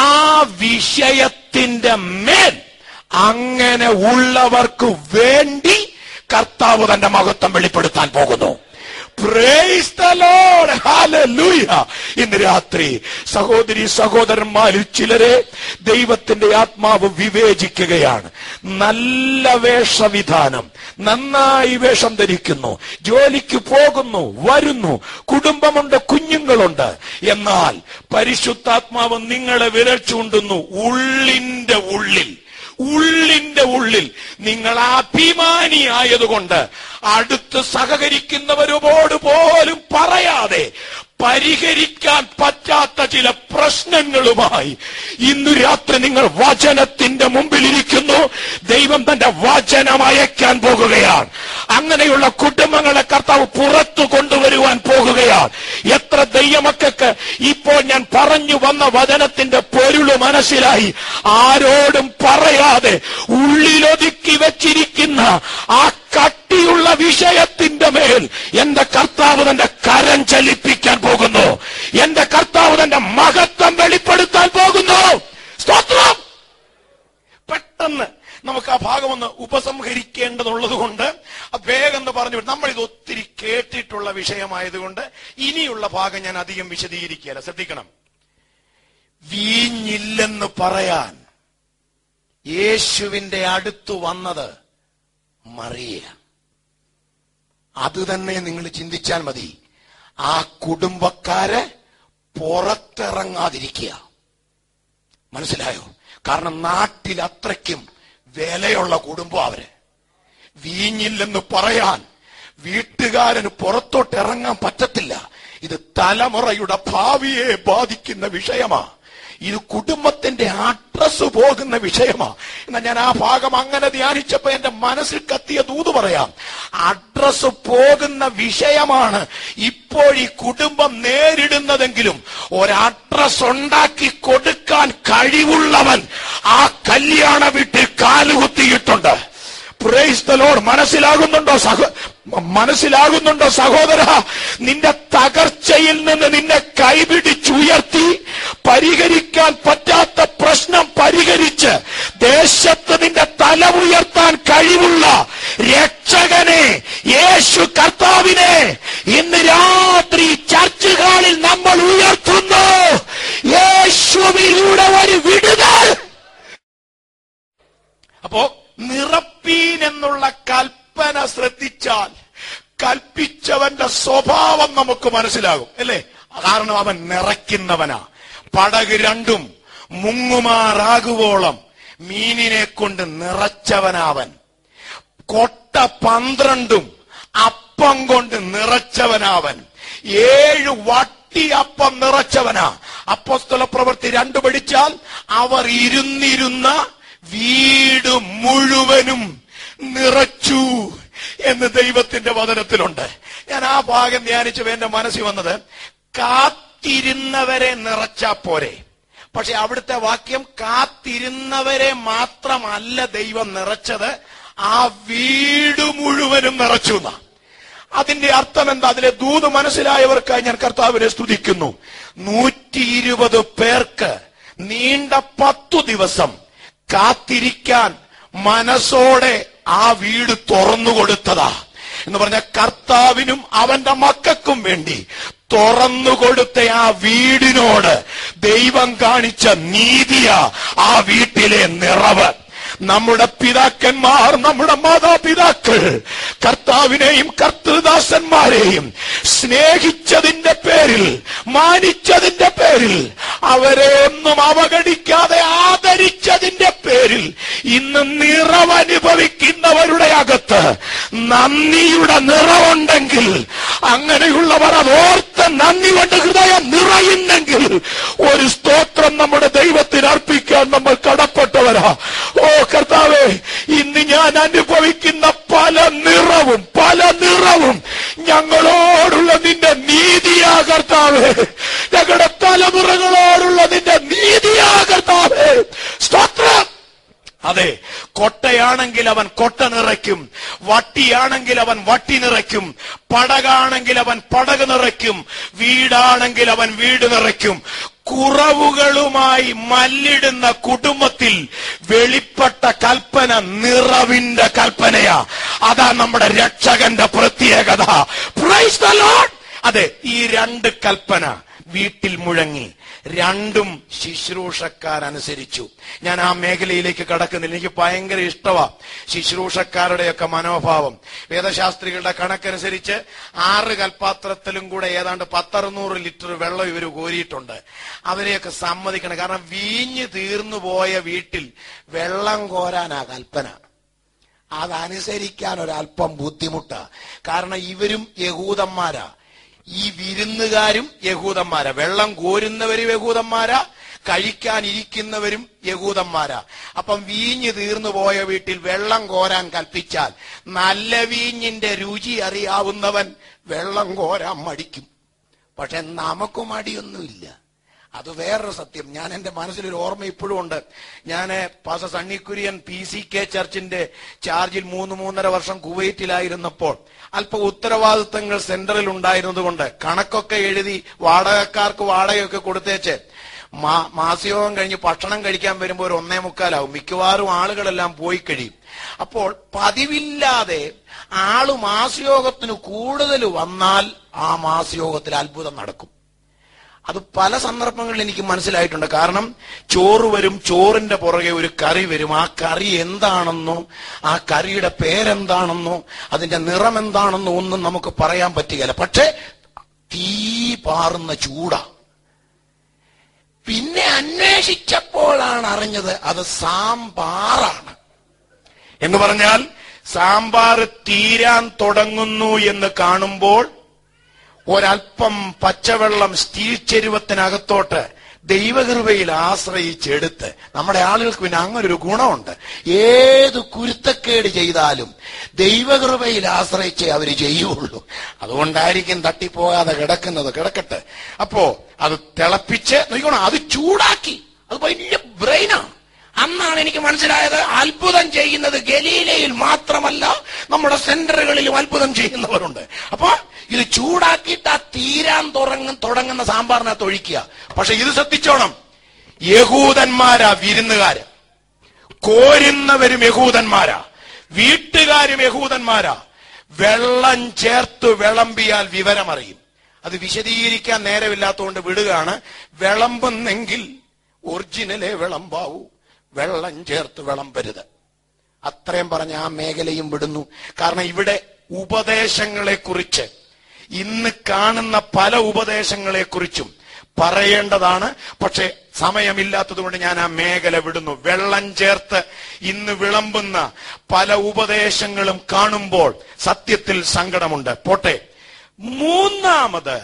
വിഷയത്തിന്റെ മേൽ അങ്ങനെ ഉള്ളവർക്ക് വേണ്ടി കർത്താവ് തന്റെ മഹത്വം വെളിപ്പെടുത്താൻ പോകുന്നു Praise the Lord. Hallelujah. ഇന്ന് രാത്രി സഹോദരി സഹോദരന്മാരിൽ ചിലരെ ദൈവത്തിന്റെ ആത്മാവ് വിവേചിക്കുകയാണ് നല്ല വേഷവിധാനം നന്നായി വേഷം ധരിക്കുന്നു ജോലിക്ക് പോകുന്നു വരുന്നു കുടുംബമുണ്ട് കുഞ്ഞുങ്ങളുണ്ട് എന്നാൽ പരിശുദ്ധാത്മാവ് നിങ്ങളെ വിരൽ ചൂണ്ടുന്നു ഉള്ളിന്റെ ഉള്ളിൽ ഉള്ളിന്റെ ഉള്ളിൽ നിങ്ങൾ അഭിമാനിയായതുകൊണ്ട് അടുത്ത് സഹകരിക്കുന്നവരോട് പോലും പറയാതെ പരിഹരിക്കാൻ പറ്റാത്ത ചില പ്രശ്നങ്ങളുമായി ഇന്നു രാത്രി നിങ്ങൾ വചനത്തിന്റെ മുമ്പിൽ ഇരിക്കുന്നു ദൈവം തന്റെ വചനം അയക്കാൻ പോകുകയാണ് അങ്ങനെയുള്ള കുടുംബങ്ങളെ കർത്താവ് പുറത്തു കൊണ്ടുവരുവാൻ പോകുകയാണ് എത്ര ദൈവമക്കൾക്ക് ഇപ്പോൾ ഞാൻ പറഞ്ഞു വന്ന വചനത്തിന്റെ പൊരുള് മനസ്സിലായി ആരോടും പറയാതെ ഉള്ളിലൊതുക്കി വെച്ചിരിക്കുന്ന ആ കട്ടിയുള്ള വിഷയത്തിന്റെ മേൽ എന്റെ കർത്താവ് തന്റെ കരം ചലിപ്പിക്കാൻ പോകുന്നു എന്റെ കർത്താവ് തന്റെ മഹത്വം വെളിപ്പെടുത്താൻ പോകുന്നു സ്തോത്രം പെട്ടെന്ന് നമുക്ക് ആ ഭാഗം ഒന്ന് ഉപസംഹരിക്കേണ്ടതുള്ളത് കൊണ്ട് വേഗം എന്ന് പറഞ്ഞു വിടും. നമ്മൾ ഇത് ഒത്തിരി കേട്ടിട്ടുള്ള വിഷയമായതുകൊണ്ട് ഇനിയുള്ള ഭാഗം ഞാൻ അധികം വിശദീകരിക്കുകയല്ല ശ്രദ്ധിക്കണം വീഞ്ഞില്ലെന്ന് പറയാൻ യേശുവിന്റെ അടുത്ത് വന്നത് മറിയ അത് തന്നെ നിങ്ങൾ ചിന്തിച്ചാൽ മതി ആ കുടുംബക്കാരെ പുറത്തിറങ്ങാതിരിക്കുക മനസ്സിലായോ കാരണം നാട്ടിൽ അത്രയ്ക്കും വിലയുള്ള കുടുംബം അവര് വീഞ്ഞില്ലെന്ന് പറയാൻ വീട്ടുകാരന് പുറത്തോട്ട് ഇറങ്ങാൻ പറ്റത്തില്ല ഇത് തലമുറയുടെ ഭാവിയെ ബാധിക്കുന്ന വിഷയമാ ഇത് കുടുംബത്തിന്റെ അഡ്രസ് പോകുന്ന വിഷയമാ എന്നാൽ ഞാൻ ആ ഭാഗം അങ്ങനെ ധ്യാനിച്ചപ്പോ എന്റെ മനസ്സിൽ കത്തിയ ദൂത് പറയാം അഡ്രസ് പോകുന്ന വിഷയമാണ് ഇപ്പോൾ ഈ കുടുംബം നേരിടുന്നതെങ്കിലും ഒരഡ്രസ് ഉണ്ടാക്കി കൊടുക്കാൻ കഴിവുള്ളവൻ ആ കല്യാണ വീട്ടിൽ കാലുകുത്തിയിട്ടുണ്ട് പ്രൈസ് ദ ലോർഡ് മനസ്സിലാകുന്നുണ്ടോ സഹോ മനസ്സിലാകുന്നുണ്ടോ സഹോദര നിന്റെ തകർച്ചയിൽ നിന്ന് നിന്നെ കൈപിടിച്ചുയർത്തി പരിഹരിക്കാൻ പറ്റാത്ത പ്രശ്നം പരിഹരിച്ച് ദേശത്ത് നിന്റെ തല ഉയർത്താൻ കഴിവുള്ള രക്ഷകനെ യേശു കർത്താവിനെ ഇന്ന് രാത്രി ചർച്ച് ഹാളിൽ നമ്മൾ ഉയർത്തുന്നു യേശുവിലൂടെ ഒരു വിടുതൽ അപ്പോ നിറപ്പീൻ എന്നുള്ള കൽപ്പന ശ്രദ്ധിച്ചാൽ കൽപ്പിച്ചവന്റെ സ്വഭാവം നമുക്ക് മനസ്സിലാകും അല്ലേ കാരണം അവൻ നിറയ്ക്കുന്നവനാ പടക് രണ്ടും മുങ്ങുമാറാകുവോളം മീനിനെ കൊണ്ട് നിറച്ചവനാവൻ കൊട്ട പന്ത്രണ്ടും അപ്പം കൊണ്ട് നിറച്ചവനാവൻ ഏഴ് വട്ടി അപ്പം നിറച്ചവനാ അപ്പോസ്തല പ്രവൃത്തി രണ്ടു പഠിച്ചാൽ അവർ ഇരുന്നിരുന്ന വീട് മുഴുവനും നിറച്ചു എന്ന് ദൈവത്തിന്റെ വചനത്തിലുണ്ട് ഞാൻ ആ ഭാഗം ധ്യാനിച്ചു എന്റെ മനസ്സിൽ വന്നത് കാത്തിരുന്നവരെ നിറച്ചാ പോരെ പക്ഷെ അവിടുത്തെ വാക്യം കാത്തിരുന്നവരെ മാത്രമല്ല ദൈവം നിറച്ചത് ആ വീട് മുഴുവനും നിറച്ചു എന്നാ അതിന്റെ അർത്ഥം എന്താ അതിലെ ദൂത് മനസ്സിലായവർക്കായി ഞാൻ കർത്താവിനെ സ്തുതിക്കുന്നു നൂറ്റി ഇരുപത് പേർക്ക് നീണ്ട പത്തു ദിവസം കാത്തിരിക്കാൻ മനസ്സോടെ ആ വീട് തുറന്നു കൊടുത്തതാ എന്ന് പറഞ്ഞ കർത്താവിനും അവന്റെ മക്കൾക്കും വേണ്ടി തുറന്നു കൊടുത്ത ആ വീടിനോട് ദൈവം കാണിച്ച നീതിയ ആ വീട്ടിലെ നിറവ് നമ്മുടെ പിതാക്കന്മാർ നമ്മുടെ മാതാപിതാക്കൾ കർത്താവിനെയും കർത്തൃദാസന്മാരെയും സ്നേഹിച്ചതിന്റെ പേരിൽ മാനിച്ചതിന്റെ പേരിൽ അവരെ ഒന്നും അവഗണിക്കാതെ ആദരിച്ചതിന്റെ പേരിൽ ഇന്ന് നിറവനുഭവിക്കുന്നവരുടെ അകത്ത് നന്ദിയുടെ നിറവുണ്ടെങ്കിൽ അങ്ങനെയുള്ളവർ അതോർത്ത് നന്ദി കൊണ്ട് ഹൃദയം നിറയുന്നെങ്കിൽ ഒരു സ്തോത്രം നമ്മുടെ ദൈവത്തിന് അർപ്പിക്കാൻ നമ്മൾ കടപ്പെട്ടവരാ ഓ കർത്താവേ ഇന്ന് ഞാൻ അനുഭവിക്കുന്ന പല നിറവും പല നിറവും ഞങ്ങളോടുള്ള നിന്റെ നീതിയാ കർത്താവേ ഞങ്ങളുടെ തലമുറകളോടുള്ള നിന്റെ നീതിയാ കർത്താവേ സ്തോത്രം അതെ കൊട്ടയാണെങ്കിൽ അവൻ കൊട്ട നിറയ്ക്കും വട്ടിയാണെങ്കിൽ അവൻ വട്ടി നിറയ്ക്കും പടകാണെങ്കിൽ അവൻ പടക് നിറയ്ക്കും വീടാണെങ്കിൽ അവൻ വീട് നിറയ്ക്കും കുറവുകളുമായി മല്ലിടുന്ന കുടുംബത്തിൽ വെളിപ്പെട്ട കൽപ്പന നിറവിന്റെ കൽപ്പനയാ അതാ നമ്മുടെ രക്ഷകന്റെ പ്രത്യേകത Praise the Lord. അതെ ഈ രണ്ട് കൽപ്പന വീട്ടിൽ മുഴങ്ങി രണ്ടും ശുശ്രൂഷക്കാരനുസരിച്ചു ഞാൻ ആ മേഖലയിലേക്ക് കടക്കുന്നില്ല എനിക്ക് ഭയങ്കര ഇഷ്ടമാ ശുശ്രൂഷക്കാരുടെയൊക്കെ മനോഭാവം വേദശാസ്ത്രികളുടെ കണക്കനുസരിച്ച് ആറ് കൽപാത്രത്തിലും കൂടെ ഏതാണ്ട് പത്തറുന്നൂറ് ലിറ്റർ വെള്ളം ഇവർ കോരിയിട്ടുണ്ട് അവരെയൊക്കെ സമ്മതിക്കണം കാരണം വീഞ്ഞ് തീർന്നു പോയ വീട്ടിൽ വെള്ളം കോരാനാ കൽപ്പന അതനുസരിക്കാൻ ഒരല്പം ബുദ്ധിമുട്ടാ കാരണം ഇവരും യഹൂദന്മാരാ ഈ വിരുന്നുകാരും യഹൂദന്മാരാ വെള്ളം കോരുന്നവരും യഹൂദന്മാരാ കഴിക്കാനിരിക്കുന്നവരും യഹൂദന്മാരാ അപ്പം വീഞ്ഞ് തീർന്നു പോയ വീട്ടിൽ വെള്ളം കോരാൻ കൽപ്പിച്ചാൽ നല്ല വീഞ്ഞിന്റെ രുചി അറിയാവുന്നവൻ വെള്ളം കോരാൻ മടിക്കും പക്ഷെ നമുക്ക് മടിയൊന്നുമില്ല അത് വേറൊരു സത്യം ഞാൻ എന്റെ മനസ്സിലൊരു ഓർമ്മ ഇപ്പോഴും ഉണ്ട് ഞാൻ പാസ സണ്ണിക്കുര്യൻ പി സി കെ ചർച്ചിന്റെ ചാർജിൽ മൂന്ന് മൂന്നര വർഷം കുവൈറ്റിലായിരുന്നപ്പോൾ അല്പ ഉത്തരവാദിത്തങ്ങൾ സെന്ററിൽ ഉണ്ടായിരുന്നതുകൊണ്ട് കണക്കൊക്കെ എഴുതി വാടകക്കാർക്ക് വാടകയൊക്കെ കൊടുത്തേച്ച് മാ- മാസയോഗം കഴിഞ്ഞ് ഭക്ഷണം കഴിക്കാൻ വരുമ്പോൾ ഒരു ഒന്നേ മുക്കാലാവും മിക്കവാറും ആളുകളെല്ലാം പോയി കഴിയും അപ്പോൾ പതിവില്ലാതെ ആള് മാസയോഗത്തിന് കൂടുതൽ വന്നാൽ ആ മാസയോഗത്തിൽ അത്ഭുതം നടക്കും അത് പല സന്ദർഭങ്ങളിൽ എനിക്ക് മനസ്സിലായിട്ടുണ്ട് കാരണം ചോറ് വരും ചോറിന്റെ പുറകെ ഒരു കറി വരും ആ കറി എന്താണെന്നോ ആ കറിയുടെ പേരെന്താണെന്നോ അതിന്റെ നിറം എന്താണെന്നോ ഒന്നും നമുക്ക് പറയാൻ പറ്റുകയില്ല പക്ഷെ തീ പാറുന്ന ചൂടാ പിന്നെ അന്വേഷിച്ചപ്പോഴാണ് അറിഞ്ഞത് അത് സാമ്പാറാണ് എന്ന് പറഞ്ഞാൽ സാമ്പാർ തീരാൻ തുടങ്ങുന്നു എന്ന് കാണുമ്പോൾ ഒരൽപ്പം പച്ചവെള്ളം സ്റ്റീൽ ചെരുവത്തിനകത്തോട്ട് ദൈവകൃപയിൽ ആശ്രയിച്ചെടുത്ത് നമ്മുടെ ആളുകൾക്ക് പിന്നെ അങ്ങനെ ഒരു ഗുണമുണ്ട് ഏത് കുരുത്തക്കേട് ചെയ്താലും ദൈവകൃപയിൽ ആശ്രയിച്ചേ അവര് ചെയ്യുള്ളൂ അതുകൊണ്ടായിരിക്കും തട്ടിപ്പോകാതെ കിടക്കുന്നത് കിടക്കട്ടെ അപ്പോ അത് തിളപ്പിച്ച് നോക്കണം അത് ചൂടാക്കി അത് വലിയ ബ്രെയിനാണ് അന്നാണ് എനിക്ക് മനസ്സിലായത് അത്ഭുതം ചെയ്യുന്നത് ഗലീലയിൽ മാത്രമല്ല നമ്മുടെ സെന്ററുകളിലും അത്ഭുതം ചെയ്യുന്നവരുണ്ട് അപ്പൊ ഇത് ചൂടാക്കിയിട്ട് ആ തീരാൻ തുടങ്ങും തുടങ്ങുന്ന സാമ്പാറിനകത്ത് ഒഴിക്കുക പക്ഷെ ഇത് ശ്രദ്ധിച്ചോണം യഹൂദന്മാരാ വിരുന്നുകാര് കോരുന്നവരും യഹൂദന്മാരാ വീട്ടുകാരും യഹൂദന്മാരാ വെള്ളം ചേർത്ത് വിളമ്പിയാൽ വിവരമറിയും അത് വിശദീകരിക്കാൻ നേരമില്ലാത്തതുകൊണ്ട് വിടുകയാണ് വിളമ്പുന്നെങ്കിൽ ഒറിജിനലേ വിളമ്പാവൂ വെള്ളം ചേർത്ത് വിളമ്പരുത് അത്രയും പറഞ്ഞ ആ മേഖലയും വിടുന്നു കാരണം ഇവിടെ ഉപദേശങ്ങളെ കുറിച്ച് ഇന്ന് കാണുന്ന പല ഉപദേശങ്ങളെ കുറിച്ചും പറയേണ്ടതാണ് പക്ഷെ സമയമില്ലാത്തതുകൊണ്ട് ഞാൻ ആ മേഖല വിടുന്നു വെള്ളം ചേർത്ത് ഇന്ന് വിളമ്പുന്ന പല ഉപദേശങ്ങളും കാണുമ്പോൾ സത്യത്തിൽ സങ്കടമുണ്ട് പോട്ടെ മൂന്നാമത്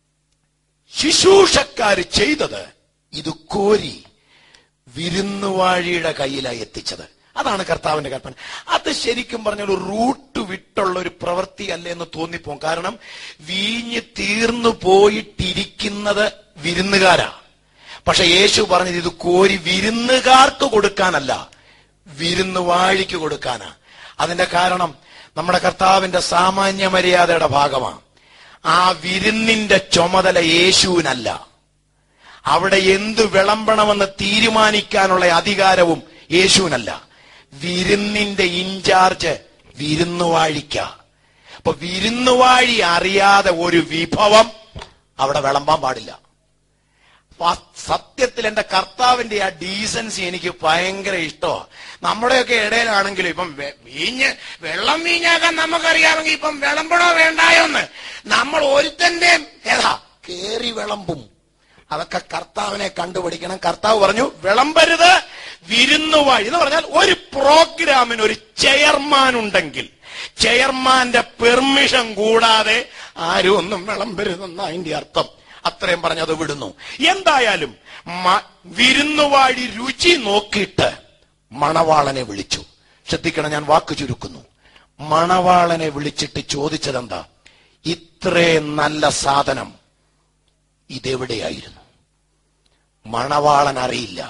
ശുശ്രൂഷക്കാര് ചെയ്തത് ഇത് കോരി വിരുന്നുവാഴിയുടെ കയ്യിലായി എത്തിച്ചത് അതാണ് കർത്താവിന്റെ കൽപ്പന അത് ശരിക്കും പറഞ്ഞാൽ ഒരു റൂട്ട് വിട്ടുള്ള ഒരു പ്രവൃത്തി അല്ലേ എന്ന് തോന്നിപ്പോകും കാരണം വീഞ്ഞ് തീർന്നു പോയിട്ടിരിക്കുന്നത് വിരുന്നുകാരാ പക്ഷെ യേശു പറഞ്ഞത് ഇത് കോരി വിരുന്നുകാർക്ക് കൊടുക്കാനല്ല വിരുന്നുവാഴിക്ക് കൊടുക്കാനാ അതിന്റെ കാരണം നമ്മുടെ കർത്താവിന്റെ സാമാന്യ മര്യാദയുടെ ഭാഗമാണ് ആ വിരുന്നിന്റെ ചുമതല യേശുവിനല്ല അവിടെ എന്ത് വിളമ്പണമെന്ന് തീരുമാനിക്കാനുള്ള അധികാരവും യേശുവിനല്ല വിരുന്നിന്റെ ഇൻചാർജ് വിരുന്നുവാഴിക്ക അപ്പൊ വിരുന്നുവാഴി അറിയാതെ ഒരു വിഭവം അവിടെ വിളമ്പാൻ പാടില്ല അപ്പൊ ആ സത്യത്തിൽ എന്റെ കർത്താവിന്റെ ആ ഡീസൻസി എനിക്ക് ഭയങ്കര ഇഷ്ടമാണ് നമ്മുടെയൊക്കെ ഇടയിലാണെങ്കിലും ഇപ്പം വെ- വീഞ്ഞ് വെള്ളം വീഞ്ഞാക്കാൻ നമുക്കറിയാമെങ്കിൽ ഇപ്പം വിളമ്പണോ വേണ്ടായോ എന്ന് നമ്മൾ ഒരുത്തന്റെ ഏതാ കേറി വിളമ്പും അതൊക്കെ കർത്താവിനെ കണ്ടുപിടിക്കണം കർത്താവ് പറഞ്ഞു വിളമ്പരുത് വിരുന്നുവാഴി എന്ന് പറഞ്ഞാൽ ഒരു പ്രോഗ്രാമിന് ഒരു ചെയർമാൻ ഉണ്ടെങ്കിൽ ചെയർമാന്റെ പെർമിഷൻ കൂടാതെ ആരും ഒന്നും വിളമ്പരുതെന്ന അതിന്റെ അർത്ഥം അത്രയും പറഞ്ഞത് വിടുന്നു എന്തായാലും മ- വിരുന്നുവാഴി രുചി നോക്കിയിട്ട് മണവാളനെ വിളിച്ചു ശ്രദ്ധിക്കണം ഞാൻ വാക്ക് ചുരുക്കുന്നു മണവാളനെ വിളിച്ചിട്ട് ചോദിച്ചതെന്താ ഇത്രയും നല്ല സാധനം ഇതെവിടെയായിരുന്നു മണവാളൻ അറിയില്ല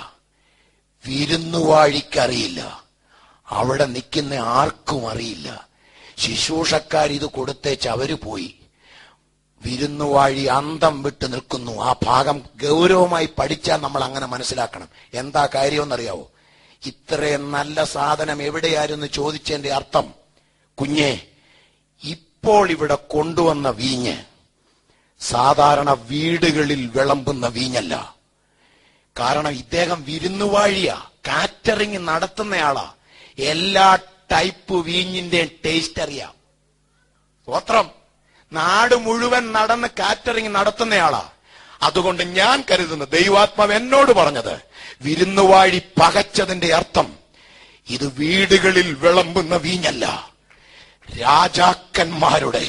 വിരുന്നുവാഴിക്കറിയില്ല അവിടെ നിൽക്കുന്ന ആർക്കും അറിയില്ല ശുശ്രൂഷക്കാർ ഇത് കൊടുത്തേച്ച് അവര് പോയി വിരുന്നുവാഴി അന്തം വിട്ട് നിൽക്കുന്നു ആ ഭാഗം ഗൗരവമായി പഠിച്ചാൽ നമ്മൾ അങ്ങനെ മനസ്സിലാക്കണം എന്താ കാര്യമെന്നറിയാവോ ഇത്രയും നല്ല സാധനം എവിടെയായിരുന്നു ചോദിച്ചതിന്റെ അർത്ഥം കുഞ്ഞെ ഇപ്പോൾ ഇവിടെ കൊണ്ടുവന്ന വീഞ്ഞ് സാധാരണ വീടുകളിൽ വിളമ്പുന്ന വീഞ്ഞല്ല കാരണം ഇദ്ദേഹം വിരുന്നുവാഴിയാ കാറ്ററിംഗ് നടത്തുന്നയാളാ എല്ലാ ടൈപ്പ് വീഞ്ഞിന്റെ ടേസ്റ്റ് അറിയാം സ്വത്രം നാട് മുഴുവൻ നടന്ന് കാറ്ററിംഗ് നടത്തുന്നയാളാ അതുകൊണ്ട് ഞാൻ കരുതുന്നു ദൈവാത്മാവ് എന്നോട് പറഞ്ഞത് വിരുന്നുവാഴി പകച്ചതിന്റെ അർത്ഥം ഇത് വീടുകളിൽ വിളമ്പുന്ന വീഞ്ഞല്ല രാജാക്കന്മാരുടെ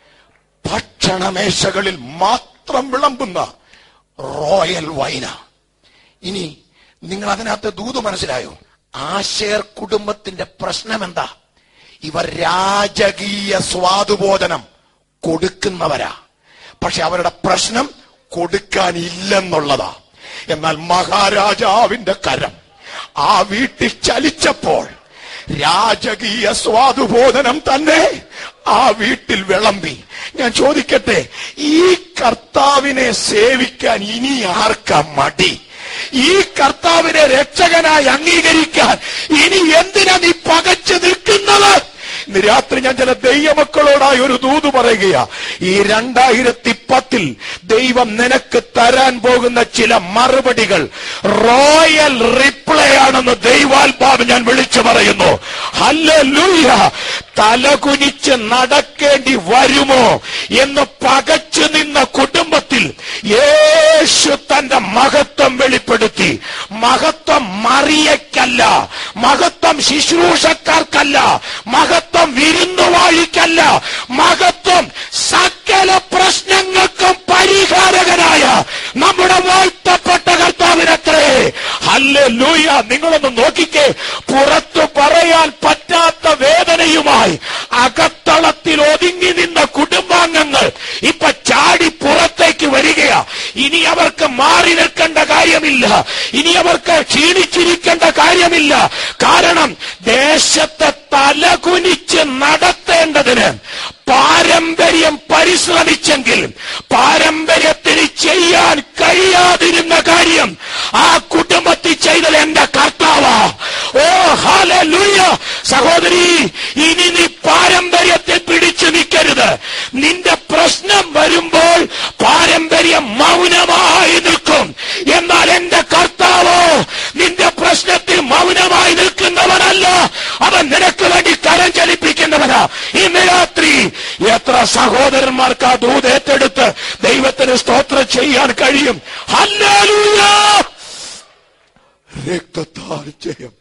ഭക്ഷണമേശകളിൽ മാത്രം വിളമ്പുന്ന റോയൽ വൈന ഇനി നിങ്ങൾ അതിനകത്ത് ദൂത് മനസ്സിലായോ ആശേർ കുടുംബത്തിന്റെ പ്രശ്നം എന്താ ഇവർ രാജകീയ സ്വാദുബോധനം കൊടുക്കുന്നവരാ പക്ഷെ അവരുടെ പ്രശ്നം കൊടുക്കാനില്ലെന്നുള്ളതാ എന്നാൽ മഹാരാജാവിന്റെ കരം ആ വീട്ടിൽ ചലിച്ചപ്പോൾ രാജകീയ സ്വാദുബോധനം തന്നെ ആ വീട്ടിൽ വിളമ്പി ഞാൻ ചോദിക്കട്ടെ ഈ കർത്താവിനെ സേവിക്കാൻ ഇനി ആർക്കാ മടി ഈ കർത്താവിനെ രക്ഷകനായി അംഗീകരിക്കാൻ ഇനി എന്തിനാ നീ പകച്ചു നിൽക്കുന്നത് ഇന്ന് രാത്രി ഞാൻ ചില ദൈവമക്കളോടായി ഒരു ദൂത് പറയുകയാ ഈ രണ്ടായിരത്തി പത്തിൽ ദൈവം നിനക്ക് തരാൻ പോകുന്ന ചില മറുപടികൾ റോയൽ റിപ്ലൈ ആണെന്ന് ദൈവാത്മാവ് ഞാൻ വിളിച്ചു പറയുന്നു ഹല്ലേലൂയ തലകുനിച്ച് നടക്കേണ്ടി വരുമോ എന്ന് പകച്ചു നിന്ന കുടുംബത്തിൽ യേശു തന്റെ മഹത്വം വെളിപ്പെടുത്തി മഹത്വം മറിയക്കല്ല മഹത്വം ശുശ്രൂഷക്കാർക്കല്ല മഹത്വം വിരുന്നുവാഴിക്കല്ല മഹത്വം സകല പ്രശ്നങ്ങൾക്കും പരിഹാരകനായ നമ്മുടെ വാഴ്ത്തപ്പെട്ട കർത്താവ് നിങ്ങളൊന്ന് നോക്കിക്കേ പുറത്തു പറയാൻ പറ്റാത്ത വേദനയുമായി അകത്തളത്തിൽ ഒതുങ്ങി നിന്ന കുടുംബാംഗങ്ങൾ ഇപ്പൊ ചാടി പുറത്തേക്ക് വരികയാ ഇനി അവർക്ക് മാറി നിൽക്കേണ്ട കാര്യമില്ല ഇനി അവർക്ക് ക്ഷീണിച്ചിരിക്കേണ്ട കാര്യമില്ല കാരണം ദേശത്തെ തലകുനിച്ച് നടത്തേണ്ടതിന് പാരമ്പര്യം പരിശ്രമിച്ചെങ്കിൽ പാരമ്പര്യത്തിന് ചെയ്യാൻ കഴിയാതിരുന്ന കാര്യം ആ കുടുംബത്തിൽ ചെയ്തത് എന്റെ കർത്താവാ ഓ ഹാലൂയ സഹോദരി ഇനി നീ പാരമ്പര്യത്തെ പിടിച്ചു നിൽക്കരുത് നിന്റെ പ്രശ്നം വരുമ്പോൾ പാരമ്പര്യം മൗനമായി നിൽക്കും എന്നാൽ എന്റെ കർത്താവോ നിന്റെ പ്രശ്നത്തിൽ മൗനമായി നിൽക്കുന്നവനല്ല അവൻ നിനക്ക് വേണ്ടി കരം ചലിപ്പിക്കുന്നവനാ ഇന്ന് രാത്രി എത്ര സഹോദരന്മാർക്ക് ആ ദൂത് ഏറ്റെടുത്ത് ദൈവത്തിന് സ്തോത്രം ചെയ്യാൻ കഴിയും ഹല്ലേലൂയ രക്തത്താൽ ജയം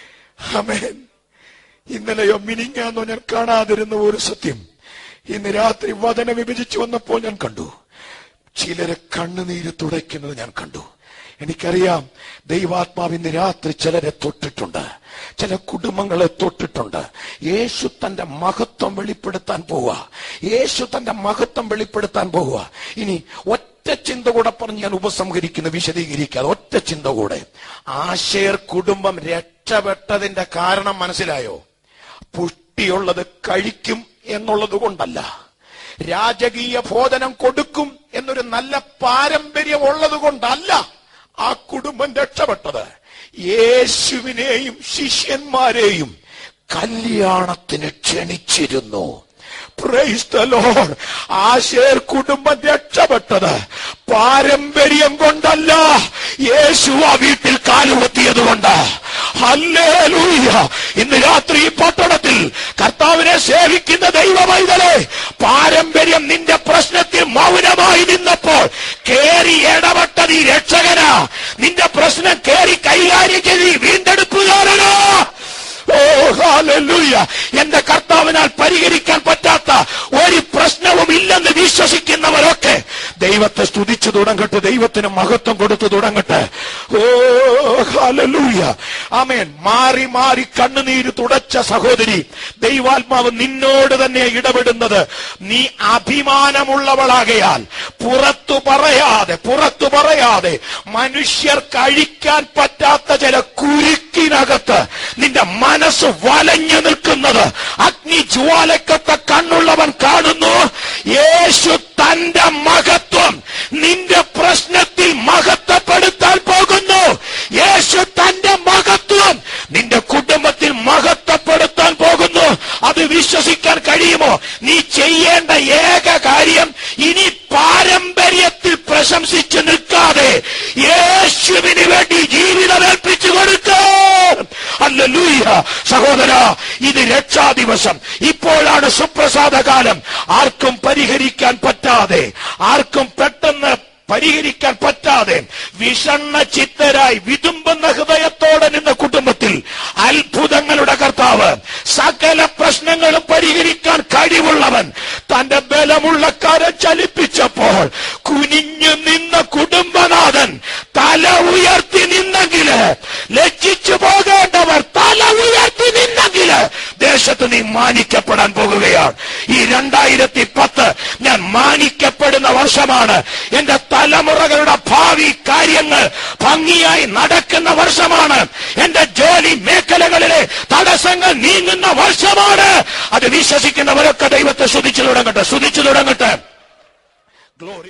അമേൻ ഇന്നലെയോ മിനിങ്ങാന്നോ ഞാൻ കാണാതിരുന്ന ഒരു സത്യം ഇന്ന് രാത്രി വചനം വിഭജിച്ചു വന്നപ്പോൾ ഞാൻ കണ്ടു ചിലരെ കണ്ണുനീര് തുടയ്ക്കുന്നത് ഞാൻ കണ്ടു എനിക്കറിയാം ദൈവാത്മാവ് ഇന്ന് രാത്രി ചിലരെ തൊട്ടിട്ടുണ്ട് ചില കുടുംബങ്ങളെ തൊട്ടിട്ടുണ്ട് യേശു തന്റെ മഹത്വം വെളിപ്പെടുത്താൻ പോവുക യേശു തന്റെ മഹത്വം വെളിപ്പെടുത്താൻ പോവുക ഇനി ഒറ്റ ചിന്ത കൂടെ പറഞ്ഞ് ഞാൻ ഉപസംഹരിക്കുന്നു വിശദീകരിക്കാതെ ഒറ്റ ചിന്ത കൂടെ ആശേർ കുടുംബം രക്ഷപ്പെട്ടതിന്റെ കാരണം മനസ്സിലായോ പുഷ്ടിയുള്ളത് കഴിക്കും എന്നുള്ളത് കൊണ്ടല്ല രാജകീയ ഭോജനം കൊടുക്കും എന്നൊരു നല്ല പാരമ്പര്യം ഉള്ളത് കൊണ്ടല്ല ആ കുടുംബം രക്ഷപ്പെട്ടത് യേശുവിനെയും ശിഷ്യന്മാരെയും കല്യാണത്തിന് ക്ഷണിച്ചിരുന്നു Praise the Lord. ആശേർ കുടുംബം രക്ഷപ്പെട്ടത് പാരമ്പര്യം കൊണ്ടല്ല യേശു ആ വീട്ടിൽ കാലുകുത്തിയത് കൊണ്ട് ഹല്ലേലൂയ ഇന്ന് രാത്രി ഈ പട്ടണത്തിൽ കർത്താവിനെ സേവിക്കുന്ന ദൈവമൈതലെ പാരമ്പര്യം നിന്റെ പ്രശ്നത്തിൽ മൗനമായി നിന്നപ്പോൾ കേറി ഇടപെട്ടത് ഈ രക്ഷകനാ നിന്റെ പ്രശ്നം കേറി കൈകാര്യം ചെയ്ത് ഈ വീണ്ടെടുപ്പുകാരനാ ഓ ഹാലൂയ എന്റെ കർത്താവിനാൽ പരിഹരിക്കാൻ പറ്റാത്ത ഒരു പ്രശ്നവും ഇല്ലെന്ന് വിശ്വസിക്കുന്നവരൊക്കെ ദൈവത്തെ സ്തുതിച്ചു തുടങ്ങട്ടെ ദൈവത്തിന് മഹത്വം കൊടുത്തു തുടങ്ങട്ടെ ഓ ഹാലൂയ ആമേൻ മാറി മാറി കണ്ണുനീര് തുടച്ച സഹോദരി ദൈവാത്മാവ് നിന്നോട് തന്നെ ഇടപെടുന്നത് നീ അഭിമാനമുള്ളവളാകയാൽ പുറത്തു പറയാതെ പുറത്തു പറയാതെ മനുഷ്യർ കഴിക്കാൻ പറ്റാത്ത ചില കുരുക്കിനകത്ത് നിന്റെ മനസ്സ് വലഞ്ഞു നിൽക്കുന്നത് അഗ്നി ജ്വാലക്കത്ത കണ്ണുള്ളവൻ കാണുന്നു യേശു തന്റെ മഹത്വം നിന്റെ പ്രശ്നത്തിൽ മഹത്വപ്പെടുത്താൻ പോകുന്നു യേശു തന്റെ മഹത്വം നിന്റെ കുടുംബത്തിൽ മഹത്വപ്പെടുത്താൻ പോകുന്നു അത് വിശ്വസിക്കാൻ കഴിയുമോ നീ ചെയ്യേണ്ട ഏക കാര്യം ഇനി പാരമ്പര്യത്തിൽ പ്രശംസിച്ചു നിൽക്കാതെ യേശുവിന് വേണ്ടി ജീവിതം ഏൽപ്പിച്ചു കൊടുക്കാൻ അല്ലൂയ സഹോദര ഇത് രക്ഷാദിവസം ഇപ്പോഴാണ് സുപ്രസാദ കാലം ആർക്കും പരിഹരിക്കാൻ പറ്റാതെ ആർക്കും പെട്ടെന്ന് പരിഹരിക്കാൻ പറ്റാതെ വിഷണ്ണ ചിത്തരായി വിതുമ്പുന്ന ഹൃദയത്തോടെ നിന്ന കുടുംബത്തിൽ അത്ഭുതങ്ങളുടെ കർത്താവ് സകല പ്രശ്നങ്ങളും പരിഹരിക്കാൻ കഴിവുള്ളവൻ തന്റെ ബലമുള്ള കരം ചലിപ്പിച്ചപ്പോൾ കുനിഞ്ഞു നിന്ന കുടുംബനാഥൻ തല ഉയർത്തി നിന്നെങ്കില് ലജ്ജിച്ചു പോകേണ്ടവർ തല ഉയർത്തി നിന്നെങ്കില് ദേശത്ത് നീ മാനിക്കപ്പെടാൻ പോകുകയാണ് ഈ രണ്ടായിരത്തി പത്ത് ഞാൻ മാനിക്കപ്പെടുന്ന വർഷമാണ് എന്റെ തലമുറകളുടെ ഭാവി കാര്യങ്ങൾ ഭംഗിയായി നടക്കുന്ന വർഷമാണ് എന്റെ ജോലി മേഖലകളിലെ തടസ്സങ്ങൾ നീങ്ങുന്ന വർഷമാണ് അത് വിശ്വസിക്കുന്നവരൊക്കെ ദൈവത്തെ സ്തുതിച്ചു തുടങ്ങട്ടെ സ്തുതിച്ചു തുടങ്ങട്ടെ ഗ്ലോറി